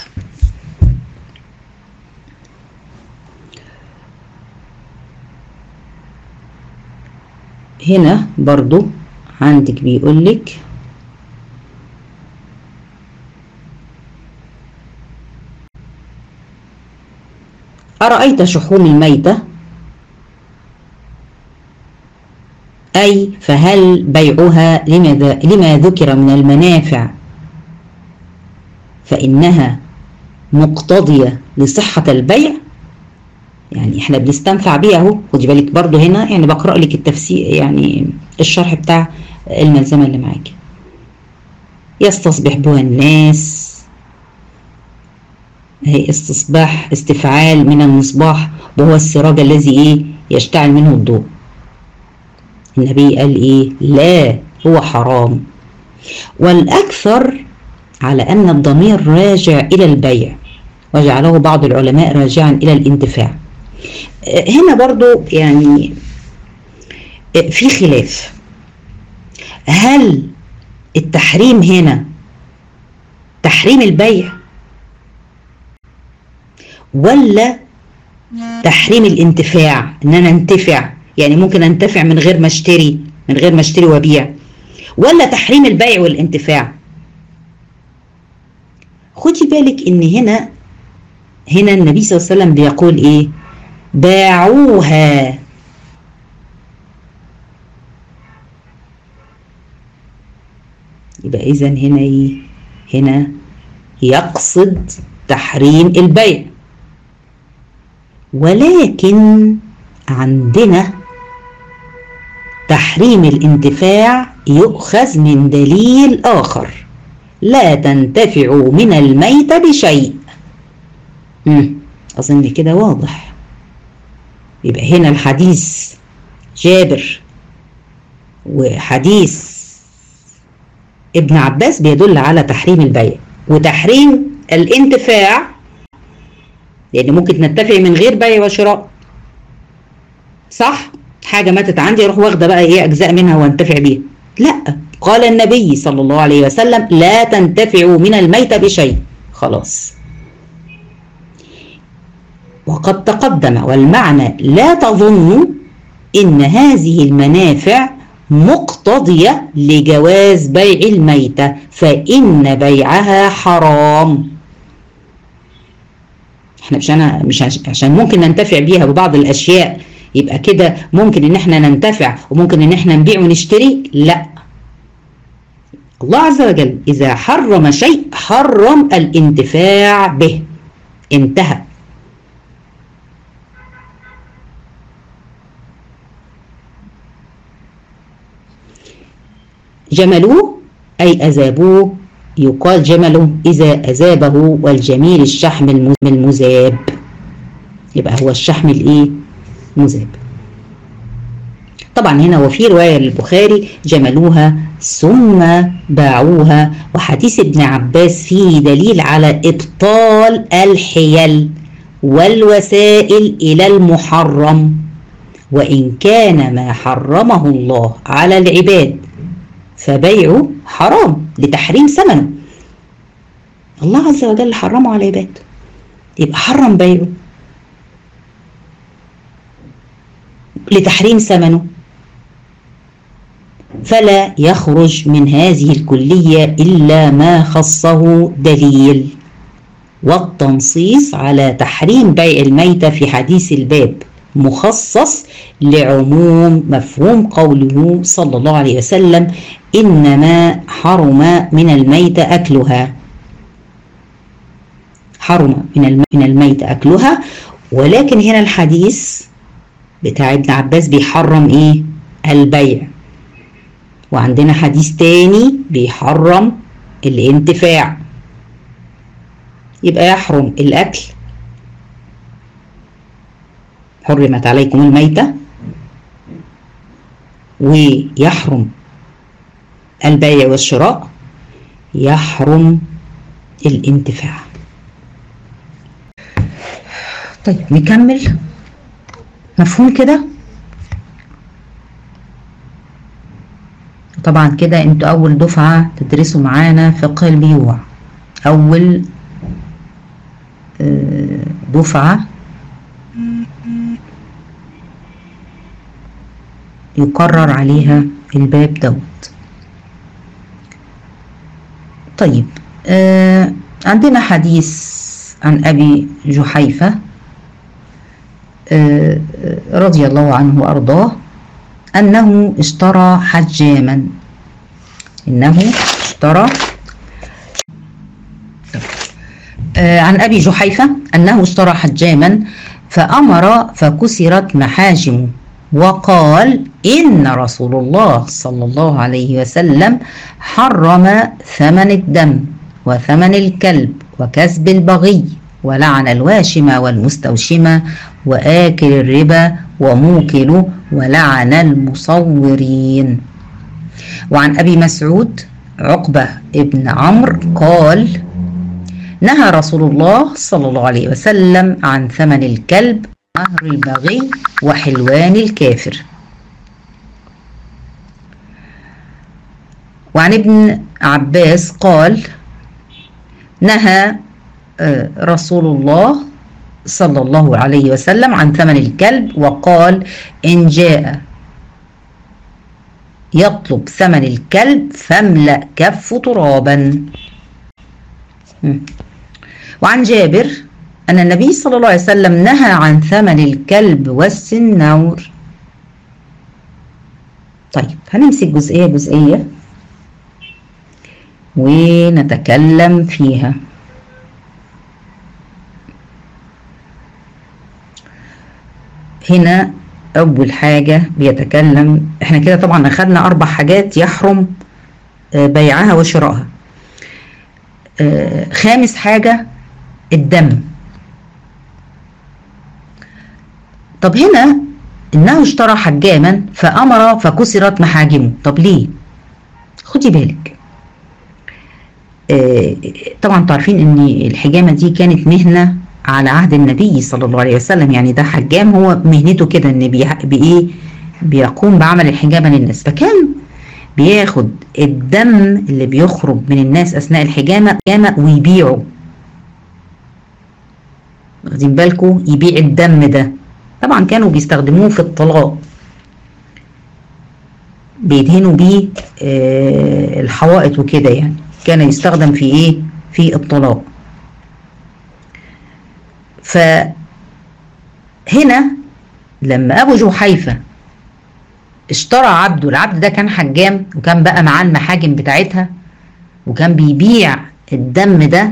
هنا برضو عندك بيقول لك أرأيت شحوم الميتة أي فهل بيعها لما, لما ذكر من المنافع فإنها مقتضية لصحة البيع يعني احنا بنستنفع بيها اهو خدي بالك برضو هنا يعني بقرأ لك التفسير يعني الشرح بتاع الملزمة اللي معاكي يستصبح بها الناس هي استصباح استفعال من المصباح وهو السراج الذي ايه يشتعل منه الضوء النبي قال ايه لا هو حرام والاكثر على ان الضمير راجع الى البيع وجعله بعض العلماء راجعا الى الانتفاع هنا برضو يعني في خلاف هل التحريم هنا تحريم البيع ولا تحريم الانتفاع ان انا انتفع يعني ممكن انتفع من غير ما اشتري من غير ما اشتري وابيع ولا تحريم البيع والانتفاع خدي بالك ان هنا هنا النبي صلى الله عليه وسلم بيقول ايه باعوها يبقى اذا هنا ايه هنا يقصد تحريم البيع ولكن عندنا تحريم الانتفاع يؤخذ من دليل آخر لا تنتفعوا من الميت بشيء مم. أظن كده واضح يبقى هنا الحديث جابر وحديث ابن عباس بيدل على تحريم البيع وتحريم الانتفاع لان ممكن نتفق من غير بيع وشراء صح حاجه ماتت عندي اروح واخده بقى ايه اجزاء منها وانتفع بيها لا قال النبي صلى الله عليه وسلم لا تنتفعوا من الميت بشيء خلاص وقد تقدم والمعنى لا تظنوا ان هذه المنافع مقتضية لجواز بيع الميتة فإن بيعها حرام احنا مش أنا مش عشان ممكن ننتفع بيها ببعض الأشياء يبقى كده ممكن ان احنا ننتفع وممكن ان احنا نبيع ونشتري لا الله عز وجل إذا حرم شيء حرم الانتفاع به انتهى جملوه أي أذابوه يقال جمله إذا أذابه والجميل الشحم المذاب يبقى هو الشحم الإيه؟ مذاب طبعا هنا وفي رواية للبخاري جملوها ثم باعوها وحديث ابن عباس فيه دليل على إبطال الحيل والوسائل إلى المحرم وإن كان ما حرمه الله على العباد فبيعه حرام لتحريم ثمنه الله عز وجل حرمه على العباد يبقى حرم بيعه لتحريم ثمنه فلا يخرج من هذه الكلية إلا ما خصه دليل والتنصيص على تحريم بيع الميتة في حديث الباب مخصص لعموم مفهوم قوله صلى الله عليه وسلم إنما حرم من الميت أكلها حرم من الميت أكلها ولكن هنا الحديث بتاع ابن عباس بيحرم إيه البيع وعندنا حديث تاني بيحرم الانتفاع يبقى يحرم الأكل حرمت عليكم الميتة ويحرم البيع والشراء يحرم الانتفاع طيب نكمل مفهوم كده طبعا كده انتوا اول دفعة تدرسوا معانا فقه البيوع اول دفعة يقرر عليها الباب دوت طيب آه عندنا حديث عن أبي جحيفة آه رضي الله عنه وأرضاه أنه اشترى حجاما إنه اشترى آه عن أبي جحيفة أنه اشترى حجاما فأمر فكسرت محاجمه وقال إن رسول الله صلى الله عليه وسلم حرم ثمن الدم وثمن الكلب وكسب البغي ولعن الواشم والمستوشم وآكل الربا وموكل ولعن المصورين وعن أبي مسعود عقبة ابن عمرو قال نهى رسول الله صلى الله عليه وسلم عن ثمن الكلب مهر البغي وحلوان الكافر وعن ابن عباس قال نهى رسول الله صلى الله عليه وسلم عن ثمن الكلب وقال إن جاء يطلب ثمن الكلب فاملأ كف ترابا وعن جابر أن النبي صلى الله عليه وسلم نهى عن ثمن الكلب والسنور طيب هنمسك جزئية جزئية ونتكلم فيها هنا أول حاجة بيتكلم احنا كده طبعا أخدنا أربع حاجات يحرم بيعها وشرائها خامس حاجة الدم طب هنا انه اشترى حجاما فامر فكسرت محاجمه طب ليه خدي بالك آه طبعا تعرفين ان الحجامه دي كانت مهنه على عهد النبي صلى الله عليه وسلم يعني ده حجام هو مهنته كده ان بايه بيقوم بعمل الحجامه للناس فكان بياخد الدم اللي بيخرج من الناس اثناء الحجامه ويبيعه واخدين بالكم يبيع الدم ده طبعا كانوا بيستخدموه في الطلاق بيدهنوا بيه آه، الحوائط وكده يعني كان يستخدم في ايه في الطلاق فهنا لما ابو جحيفه اشترى عبده العبد ده كان حجام وكان بقى معاه المحاجم بتاعتها وكان بيبيع الدم ده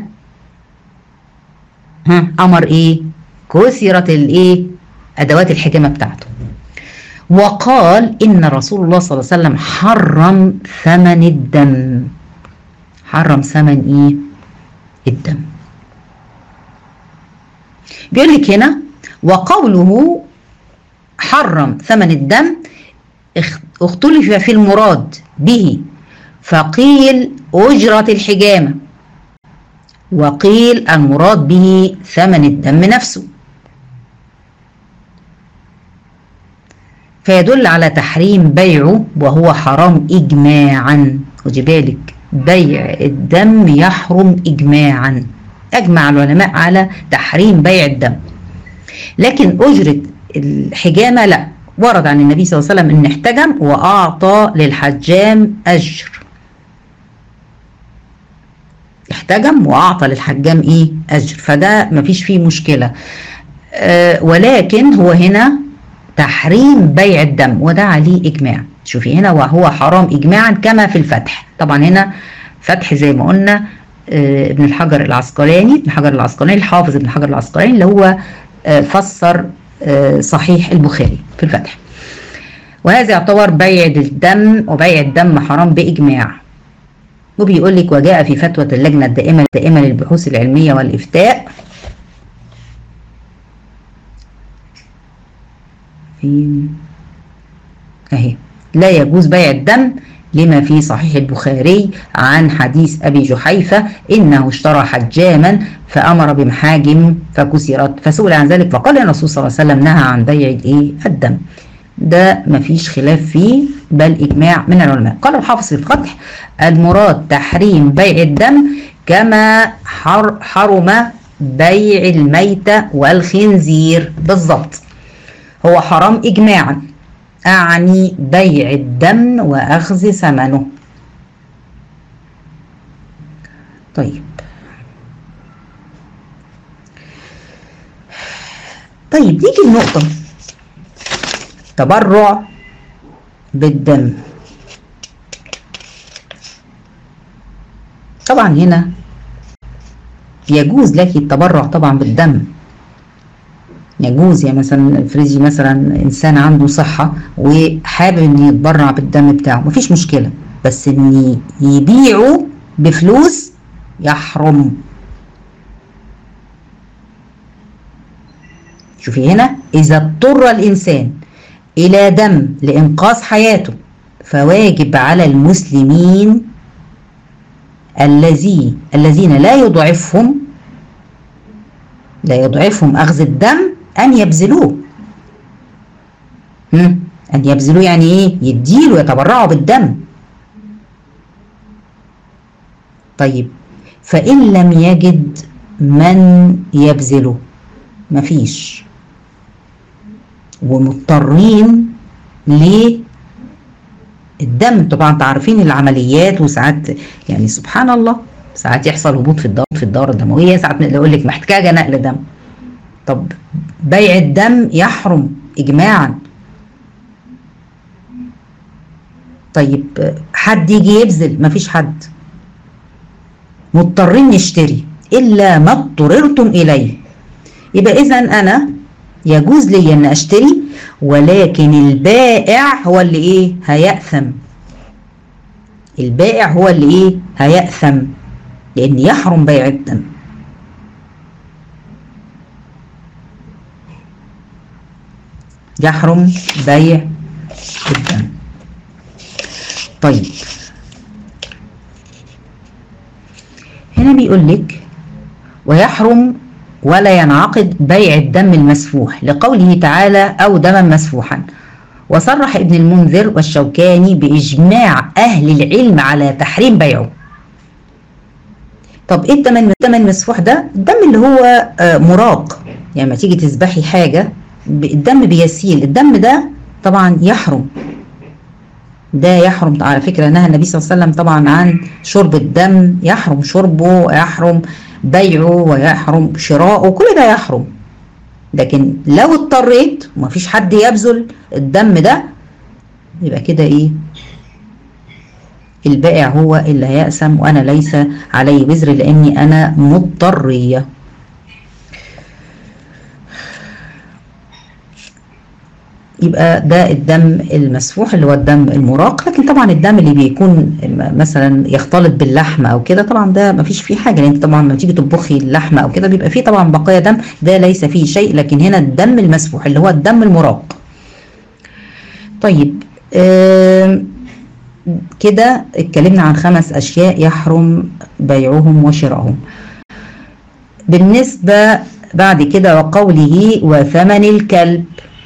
ها امر ايه كسرت الايه ادوات الحجامه بتاعته وقال ان رسول الله صلى الله عليه وسلم حرم ثمن الدم حرم ثمن ايه الدم بيقول لك هنا وقوله حرم ثمن الدم اخ- اختلف في المراد به فقيل أجرة الحجامة وقيل المراد به ثمن الدم نفسه فيدل على تحريم بيعه وهو حرام إجماعا خدي بالك بيع الدم يحرم إجماعا أجمع العلماء على تحريم بيع الدم لكن أجرة الحجامة لا ورد عن النبي صلى الله عليه وسلم أن احتجم وأعطى للحجام أجر احتجم وأعطى للحجام إيه أجر فده مفيش فيه مشكلة أه ولكن هو هنا تحريم بيع الدم وده عليه إجماع شوفي هنا وهو حرام إجماعا كما في الفتح طبعا هنا فتح زي ما قلنا آه، ابن الحجر العسقلاني ابن حجر العسقلاني الحافظ ابن حجر العسقلاني اللي هو آه، فسر آه، صحيح البخاري في الفتح وهذا يعتبر بيع الدم وبيع الدم حرام بإجماع وبيقول لك وجاء في فتوى اللجنة الدائمة الدائمة للبحوث العلمية والإفتاء فين اهي لا يجوز بيع الدم لما في صحيح البخاري عن حديث ابي جحيفه انه اشترى حجاما فامر بمحاجم فكسرت فسئل عن ذلك فقال الرسول صلى الله عليه وسلم نهى عن بيع الايه الدم ده مفيش خلاف فيه بل اجماع من العلماء قال الحافظ في الفتح المراد تحريم بيع الدم كما حر حرم بيع الميتة والخنزير بالضبط هو حرام إجماعا أعني بيع الدم وأخذ ثمنه طيب طيب نيجي النقطة تبرع بالدم طبعا هنا يجوز لك التبرع طبعا بالدم يجوز يعني مثلا افرضي مثلا انسان عنده صحه وحابب ان يتبرع بالدم بتاعه مفيش مشكله بس ان يبيعه بفلوس يحرم شوفي هنا اذا اضطر الانسان الى دم لانقاذ حياته فواجب على المسلمين الذي الذين لا يضعفهم لا يضعفهم اخذ الدم ان يبذلوه هم؟ ان يبذلوه يعني ايه يديله يتبرعوا بالدم طيب فان لم يجد من يبذله مفيش ومضطرين ليه الدم طبعا انتوا عارفين العمليات وساعات يعني سبحان الله ساعات يحصل هبوط في الدورة في الدورة الدموية ساعات يقول لك محتاجة نقل دم طب بيع الدم يحرم إجماعا طيب حد يجي يبذل مفيش حد مضطرين نشتري إلا ما اضطررتم إليه يبقى إذا أنا يجوز لي أن أشتري ولكن البائع هو اللي إيه هيأثم البائع هو اللي إيه هيأثم لأن يحرم بيع الدم يحرم بيع الدم طيب هنا بيقول لك ويحرم ولا ينعقد بيع الدم المسفوح لقوله تعالى أو دما مسفوحا وصرح ابن المنذر والشوكاني بإجماع أهل العلم على تحريم بيعه طب ايه الدم الدم المسفوح ده الدم اللي هو آه مراق يعني لما تيجي تذبحي حاجه الدم بيسيل الدم ده طبعا يحرم ده يحرم على فكرة نهى النبي صلى الله عليه وسلم طبعا عن شرب الدم يحرم شربه ويحرم بيعه ويحرم شراؤه كل ده يحرم لكن لو اضطريت ومفيش حد يبذل الدم ده يبقى كده ايه البائع هو اللي هيأسم وانا ليس علي وزر لاني انا مضطريه يبقى ده الدم المسفوح اللي هو الدم المراق لكن طبعا الدم اللي بيكون مثلا يختلط باللحمه او كده طبعا ده ما فيش فيه حاجه لان انت طبعا لما تيجي تطبخي اللحمه او كده بيبقى فيه طبعا بقايا دم ده ليس فيه شيء لكن هنا الدم المسفوح اللي هو الدم المراق طيب آه كده اتكلمنا عن خمس اشياء يحرم بيعهم وشراؤهم بالنسبه بعد كده وقوله وثمن الكلب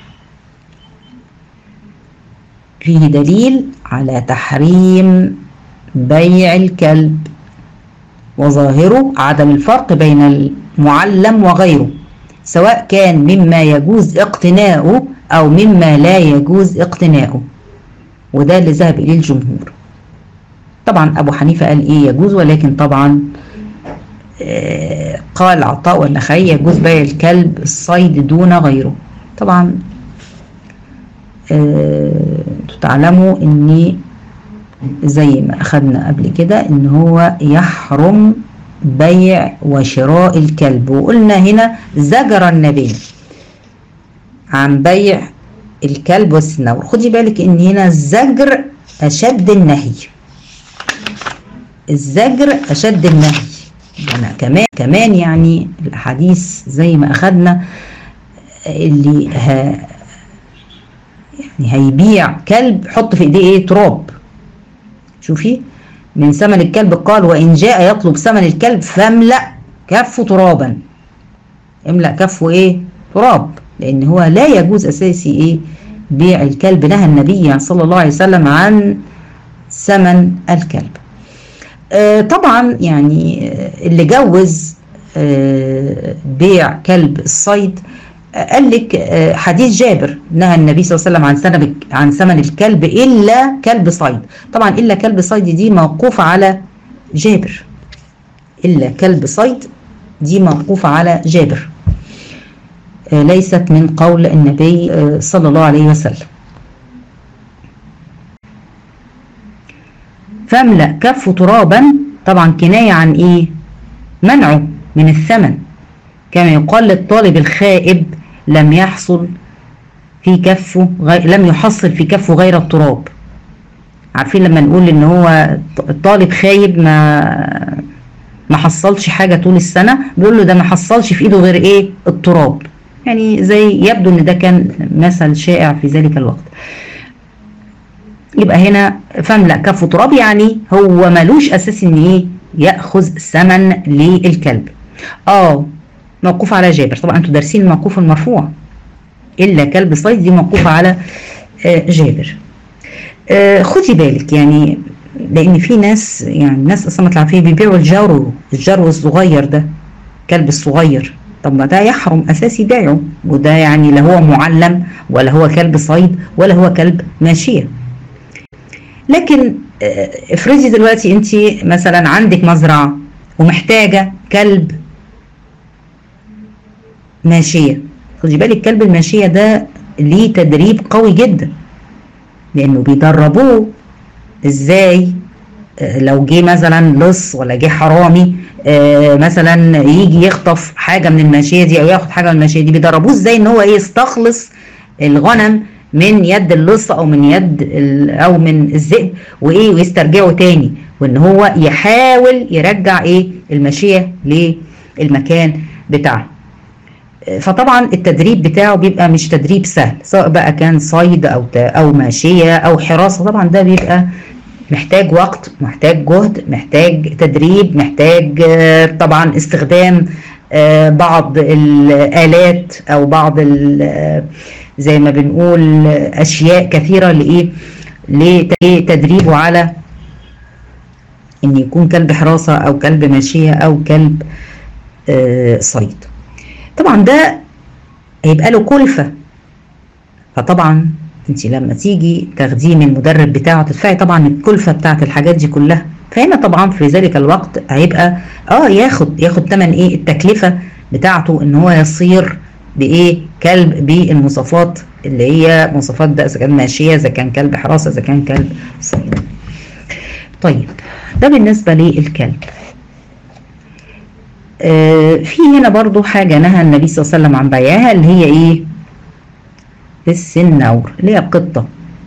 فيه دليل على تحريم بيع الكلب وظاهره عدم الفرق بين المعلم وغيره سواء كان مما يجوز اقتناؤه او مما لا يجوز اقتناؤه وده اللي ذهب اليه الجمهور طبعا ابو حنيفه قال ايه يجوز ولكن طبعا آه قال عطاء والنخعي يجوز بيع الكلب الصيد دون غيره طبعا آه تعلموا ان زي ما اخدنا قبل كده ان هو يحرم بيع وشراء الكلب وقلنا هنا زجر النبي عن بيع الكلب والسنور خدي بالك ان هنا الزجر اشد النهي الزجر اشد النهي أنا كمان كمان يعني الاحاديث زي ما اخدنا اللي ها يعني هيبيع كلب حط في ايديه ايه تراب شوفي من ثمن الكلب قال وان جاء يطلب ثمن الكلب فاملأ كفه ترابا املأ كفه ايه تراب لان هو لا يجوز اساسي ايه بيع الكلب نهى النبي صلى الله عليه وسلم عن ثمن الكلب آه طبعا يعني اللي جوز آه بيع كلب الصيد قال لك حديث جابر نهى النبي صلى الله عليه وسلم عن ثمن عن ثمن الكلب الا كلب صيد طبعا الا كلب صيد دي موقوفه على جابر الا كلب صيد دي موقوفه على جابر ليست من قول النبي صلى الله عليه وسلم فاملأ كف ترابا طبعا كناية عن ايه منعه من الثمن كما يقال للطالب الخائب لم يحصل في كفه غير لم يحصل في كفه غير التراب عارفين لما نقول ان هو الطالب خايب ما ما حصلش حاجه طول السنه بيقول له ده ما حصلش في ايده غير ايه التراب يعني زي يبدو ان ده كان مثل شائع في ذلك الوقت يبقى هنا فاملأ كفه تراب يعني هو ملوش اساس ان ايه ياخذ ثمن للكلب اه موقوف على جابر طبعا انتوا دارسين الموقوف المرفوع الا كلب صيد دي موقوفه على جابر خدي بالك يعني لان في ناس يعني الناس اصلا ما تعرفين بيبيعوا الجرو الجرو الصغير ده كلب الصغير طب ما ده يحرم اساسي بيعه وده يعني لا هو معلم ولا هو كلب صيد ولا هو كلب ماشيه لكن افرضي دلوقتي انت مثلا عندك مزرعه ومحتاجه كلب ماشيه خدي بالك كلب الماشيه ده ليه تدريب قوي جدا لانه بيدربوه ازاي لو جه مثلا لص ولا جه حرامي آه مثلا يجي يخطف حاجه من الماشيه دي او ياخد حاجه من الماشيه دي بيدربوه ازاي ان هو يستخلص الغنم من يد اللص او من يد او من الذئب وايه ويسترجعه تاني وان هو يحاول يرجع ايه الماشيه للمكان بتاعها فطبعا التدريب بتاعه بيبقى مش تدريب سهل سواء بقى كان صيد او او ماشيه او حراسه طبعا ده بيبقى محتاج وقت محتاج جهد محتاج تدريب محتاج طبعا استخدام بعض الالات او بعض زي ما بنقول اشياء كثيره لايه لتدريبه على ان يكون كلب حراسه او كلب ماشيه او كلب صيد طبعا ده هيبقى له كلفه فطبعا انت لما تيجي تاخديه من المدرب بتاعه تدفعي طبعا الكلفه بتاعت الحاجات دي كلها فهنا طبعا في ذلك الوقت هيبقى اه ياخد ياخد ثمن ايه التكلفه بتاعته ان هو يصير بايه كلب بالمواصفات اللي هي مواصفات ده اذا كان ماشيه اذا كان كلب حراسه اذا كان كلب صيد طيب ده بالنسبه للكلب آه في هنا برضو حاجه نهى النبي صلى الله عليه وسلم عن بيعها اللي هي ايه السنور اللي هي القطه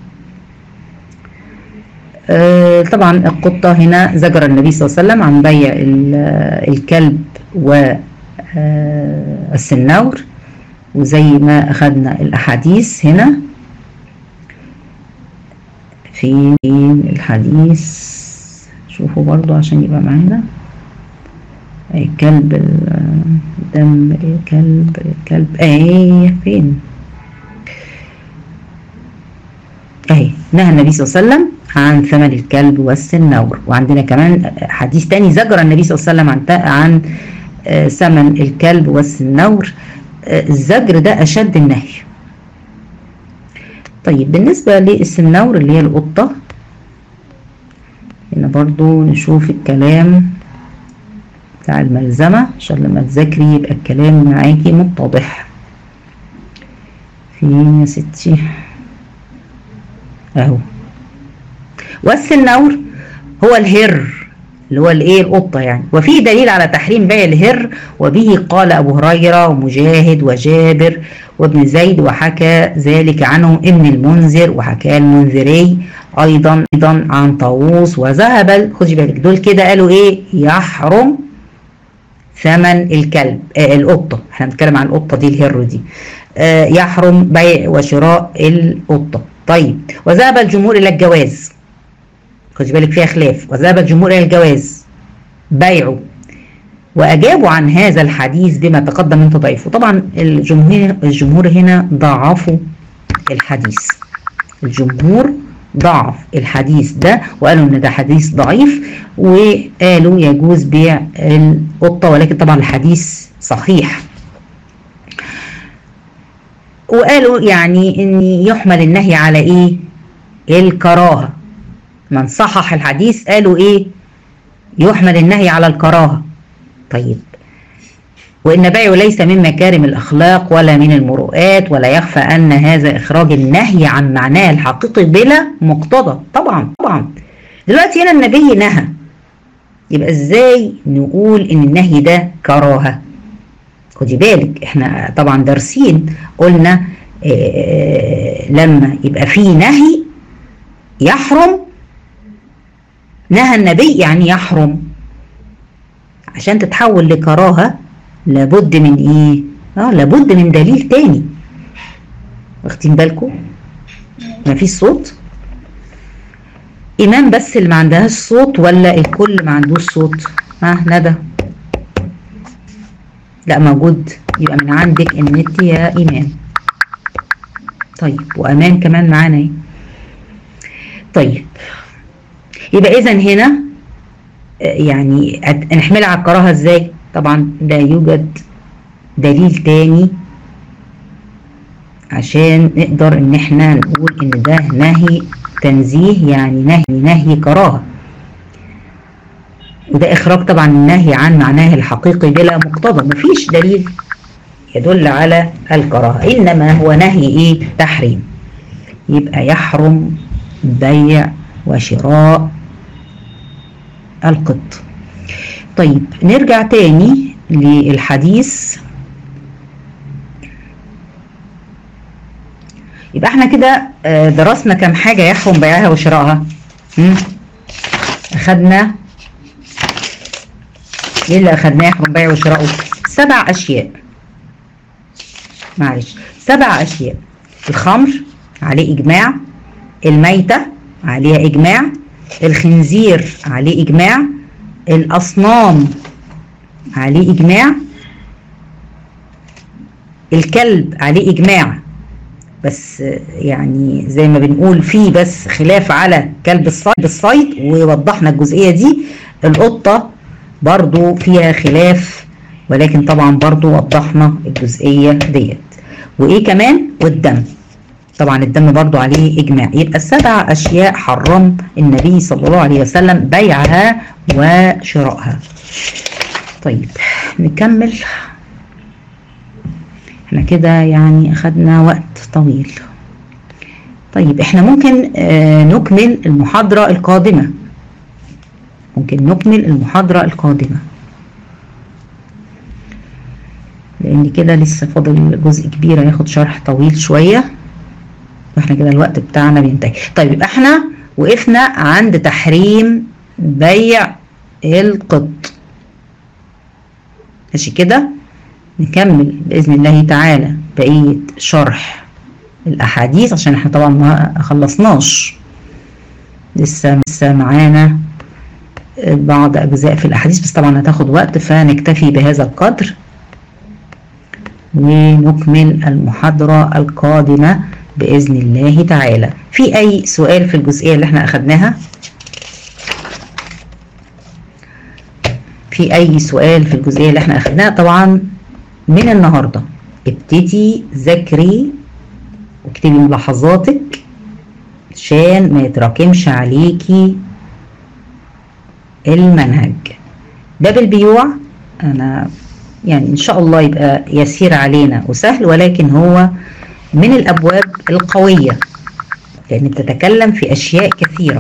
آه طبعا القطه هنا زجر النبي صلى الله عليه وسلم عن بيع الكلب و السنور وزي ما أخذنا الأحاديث هنا في الحديث شوفوا برضو عشان يبقى معانا كلب الدم كلب كلب ايه فين اهي نهى النبي صلى الله عليه وسلم عن ثمن الكلب والسنور وعندنا كمان حديث تاني زجر النبي صلى الله عليه وسلم عن عن ثمن الكلب والسنور الزجر ده أشد النهي طيب بالنسبة للسنور اللي هي القطة هنا برضو نشوف الكلام بتاع الملزمة عشان لما تذاكري يبقى الكلام معاكي متضح فين يا ستي اهو والسنور هو الهر اللي هو الايه القطه يعني وفيه دليل على تحريم بيع الهر وبه قال ابو هريره ومجاهد وجابر وابن زيد وحكى ذلك عنه ابن المنذر وحكى المنذري ايضا ايضا عن طاووس وذهب خدي بالك دول كده قالوا ايه يحرم ثمن الكلب آه القطه احنا بنتكلم عن القطه دي الهر دي آه يحرم بيع وشراء القطه طيب وذهب الجمهور الى الجواز خدي بالك فيها خلاف وذهب الجمهور الى الجواز بيعه واجابوا عن هذا الحديث بما تقدم من تضعيفه طبعا الجمهور الجمهور هنا ضعفوا الحديث الجمهور ضعف الحديث ده وقالوا ان ده حديث ضعيف وقالوا يجوز بيع القطه ولكن طبعا الحديث صحيح وقالوا يعني ان يحمل النهي على ايه الكراهه من صحح الحديث قالوا ايه يحمل النهي على الكراهه طيب وان بيعه ليس من مكارم الاخلاق ولا من المروءات ولا يخفى ان هذا اخراج النهي عن معناه الحقيقي بلا مقتضى طبعا طبعا دلوقتي هنا النبي نهى يبقى ازاي نقول ان النهي ده كراهه خدي بالك احنا طبعا دارسين قلنا إيه لما يبقى في نهي يحرم نهى النبي يعني يحرم عشان تتحول لكراهة لابد من ايه اه لابد من دليل تاني واخدين بالكم مفيش صوت ايمان بس اللي ما عندهاش صوت ولا الكل ما عندوش صوت ها آه ندى لا موجود يبقى من عندك النت يا ايمان طيب وامان كمان معانا ايه طيب يبقى اذا هنا يعني نحملها على الكراهه ازاي طبعا لا يوجد دليل تاني عشان نقدر ان احنا نقول ان ده نهي تنزيه يعني نهي نهي كراهه وده اخراج طبعا النهي عن معناه الحقيقي بلا مقتضى مفيش دليل يدل على الكراهه انما هو نهي ايه تحريم يبقى يحرم بيع وشراء القط طيب نرجع تاني للحديث يبقى احنا كده درسنا كم حاجة يحرم بيعها وشراءها اخدنا ايه اللي اخدناه يحرم بيع وشراءه سبع اشياء معلش سبع اشياء الخمر عليه اجماع الميتة عليها اجماع الخنزير عليه اجماع الاصنام عليه اجماع الكلب عليه اجماع بس يعني زي ما بنقول في بس خلاف على كلب الصيد الصيد ووضحنا الجزئيه دي القطه برضو فيها خلاف ولكن طبعا برضو وضحنا الجزئيه ديت وايه كمان والدم طبعا الدم برضو عليه إجماع يبقى السبع أشياء حرم النبي صلى الله عليه وسلم بيعها وشرائها طيب نكمل احنا كده يعني أخدنا وقت طويل طيب احنا ممكن آه نكمل المحاضرة القادمة ممكن نكمل المحاضرة القادمة لان كده لسه فاضل جزء كبير هياخد شرح طويل شوية واحنا كده الوقت بتاعنا بينتهي طيب يبقى احنا وقفنا عند تحريم بيع القط ماشي كده نكمل بإذن الله تعالى بقية شرح الأحاديث عشان احنا طبعا ما خلصناش لسه لسه معانا بعض أجزاء في الأحاديث بس طبعا هتاخد وقت فنكتفي بهذا القدر ونكمل المحاضرة القادمة بإذن الله تعالى في أي سؤال في الجزئية اللي احنا أخدناها في أي سؤال في الجزئية اللي احنا أخدناها طبعا من النهاردة ابتدي ذاكري واكتبي ملاحظاتك عشان ما يتراكمش عليكي المنهج باب البيوع أنا يعني إن شاء الله يبقى يسير علينا وسهل ولكن هو من الأبواب القوية لأن بتتكلم في أشياء كثيرة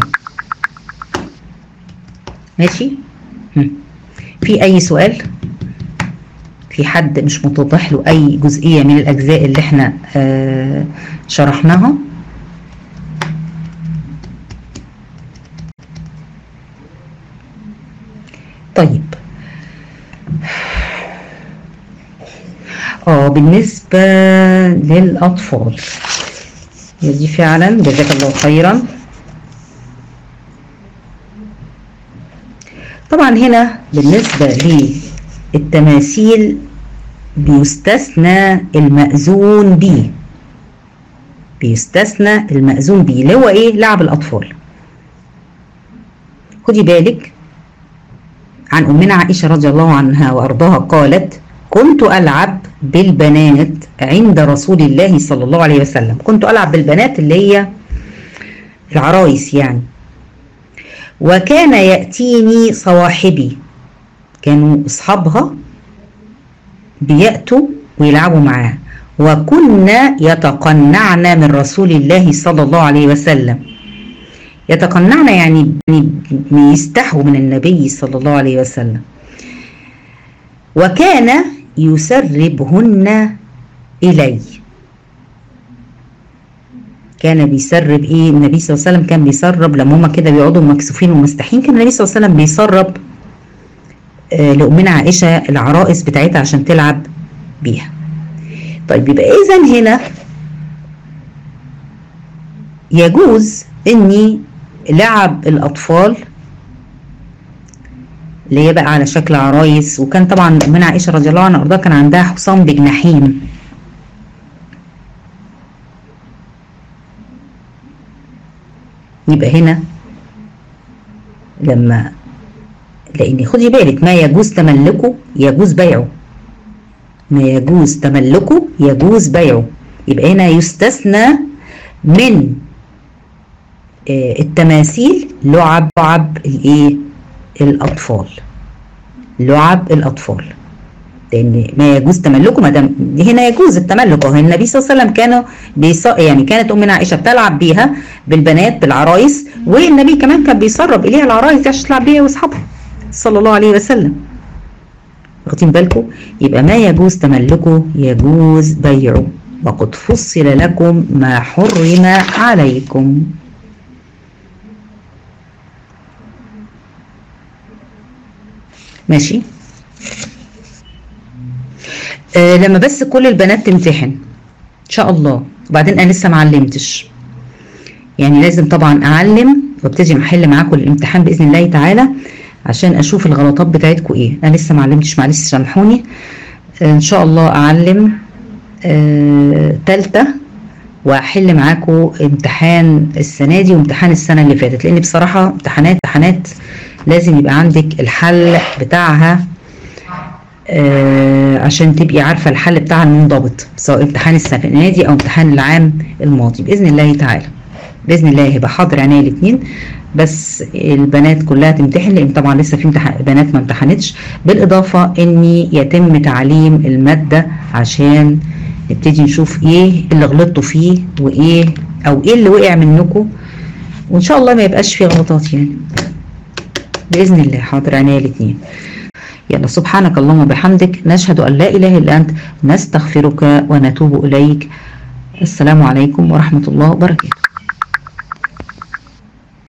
ماشي في أي سؤال في حد مش متضح له أي جزئية من الأجزاء اللي احنا آه شرحناها طيب اه بالنسبة للأطفال دي فعلا جزاك الله خيرا طبعا هنا بالنسبة للتماثيل بيستثنى المأذون به بيستثنى المأذون به اللي هو ايه لعب الأطفال خدي بالك عن أمنا عائشة رضي الله عنها وأرضاها قالت كنت ألعب بالبنات عند رسول الله صلى الله عليه وسلم كنت ألعب بالبنات اللي هي العرايس يعني وكان يأتيني صواحبي كانوا أصحابها بيأتوا ويلعبوا معاه وكنا يتقنعن من رسول الله صلى الله عليه وسلم يتقنعن يعني بيستحوا من النبي صلى الله عليه وسلم وكان يسربهن إلي كان بيسرب ايه النبي صلى الله عليه وسلم كان بيسرب لما هما كده بيقعدوا مكسوفين ومستحين كان النبي صلى الله عليه وسلم بيسرب آه لأمنا عائشة العرائس بتاعتها عشان تلعب بيها طيب يبقى اذا هنا يجوز اني لعب الاطفال اللي هي بقى على شكل عرايس وكان طبعا من عائشه رضي الله عنها وارضاها كان عندها حصان بجناحين يبقى هنا لما لان خدي بالك ما يجوز تملكه يجوز بيعه ما يجوز تملكه يجوز بيعه يبقى هنا يستثنى من آه التماثيل لعب لعب الايه الاطفال لعب الاطفال لان ما يجوز تملكه ما دام هنا يجوز التملك اهو النبي صلى الله عليه وسلم كانوا بيص... يعني كانت امنا عائشه بتلعب بيها بالبنات بالعرايس والنبي كمان كان بيسرب اليها العرايس دي عشان تلعب بيها واصحابها صلى الله عليه وسلم واخدين بالكم يبقى ما يجوز تملكه يجوز بيعه وقد فصل لكم ما حرم عليكم ماشي آه لما بس كل البنات تمتحن ان شاء الله وبعدين انا لسه ما علمتش يعني لازم طبعا اعلم وابتدي احل معاكم الامتحان باذن الله تعالى عشان اشوف الغلطات بتاعتكم ايه انا لسه ما علمتش معلش سامحوني آه ان شاء الله اعلم آه تالتة واحل معاكم امتحان السنه دي وامتحان السنه اللي فاتت لان بصراحه امتحانات امتحانات لازم يبقى عندك الحل بتاعها آه عشان تبقي عارفة الحل بتاعها المنضبط سواء امتحان السنة دي أو امتحان العام الماضي بإذن الله تعالى بإذن الله هيبقى حاضر عينيا الاتنين بس البنات كلها تمتحن لان طبعا لسه في امتحان بنات ما امتحنتش بالاضافه ان يتم تعليم الماده عشان نبتدي نشوف ايه اللي غلطتوا فيه وايه او ايه اللي وقع منكم وان شاء الله ما يبقاش فيه غلطات يعني باذن الله حاضر عينيا الاثنين يلا سبحانك اللهم وبحمدك نشهد ان لا اله الا انت نستغفرك ونتوب اليك السلام عليكم ورحمه الله وبركاته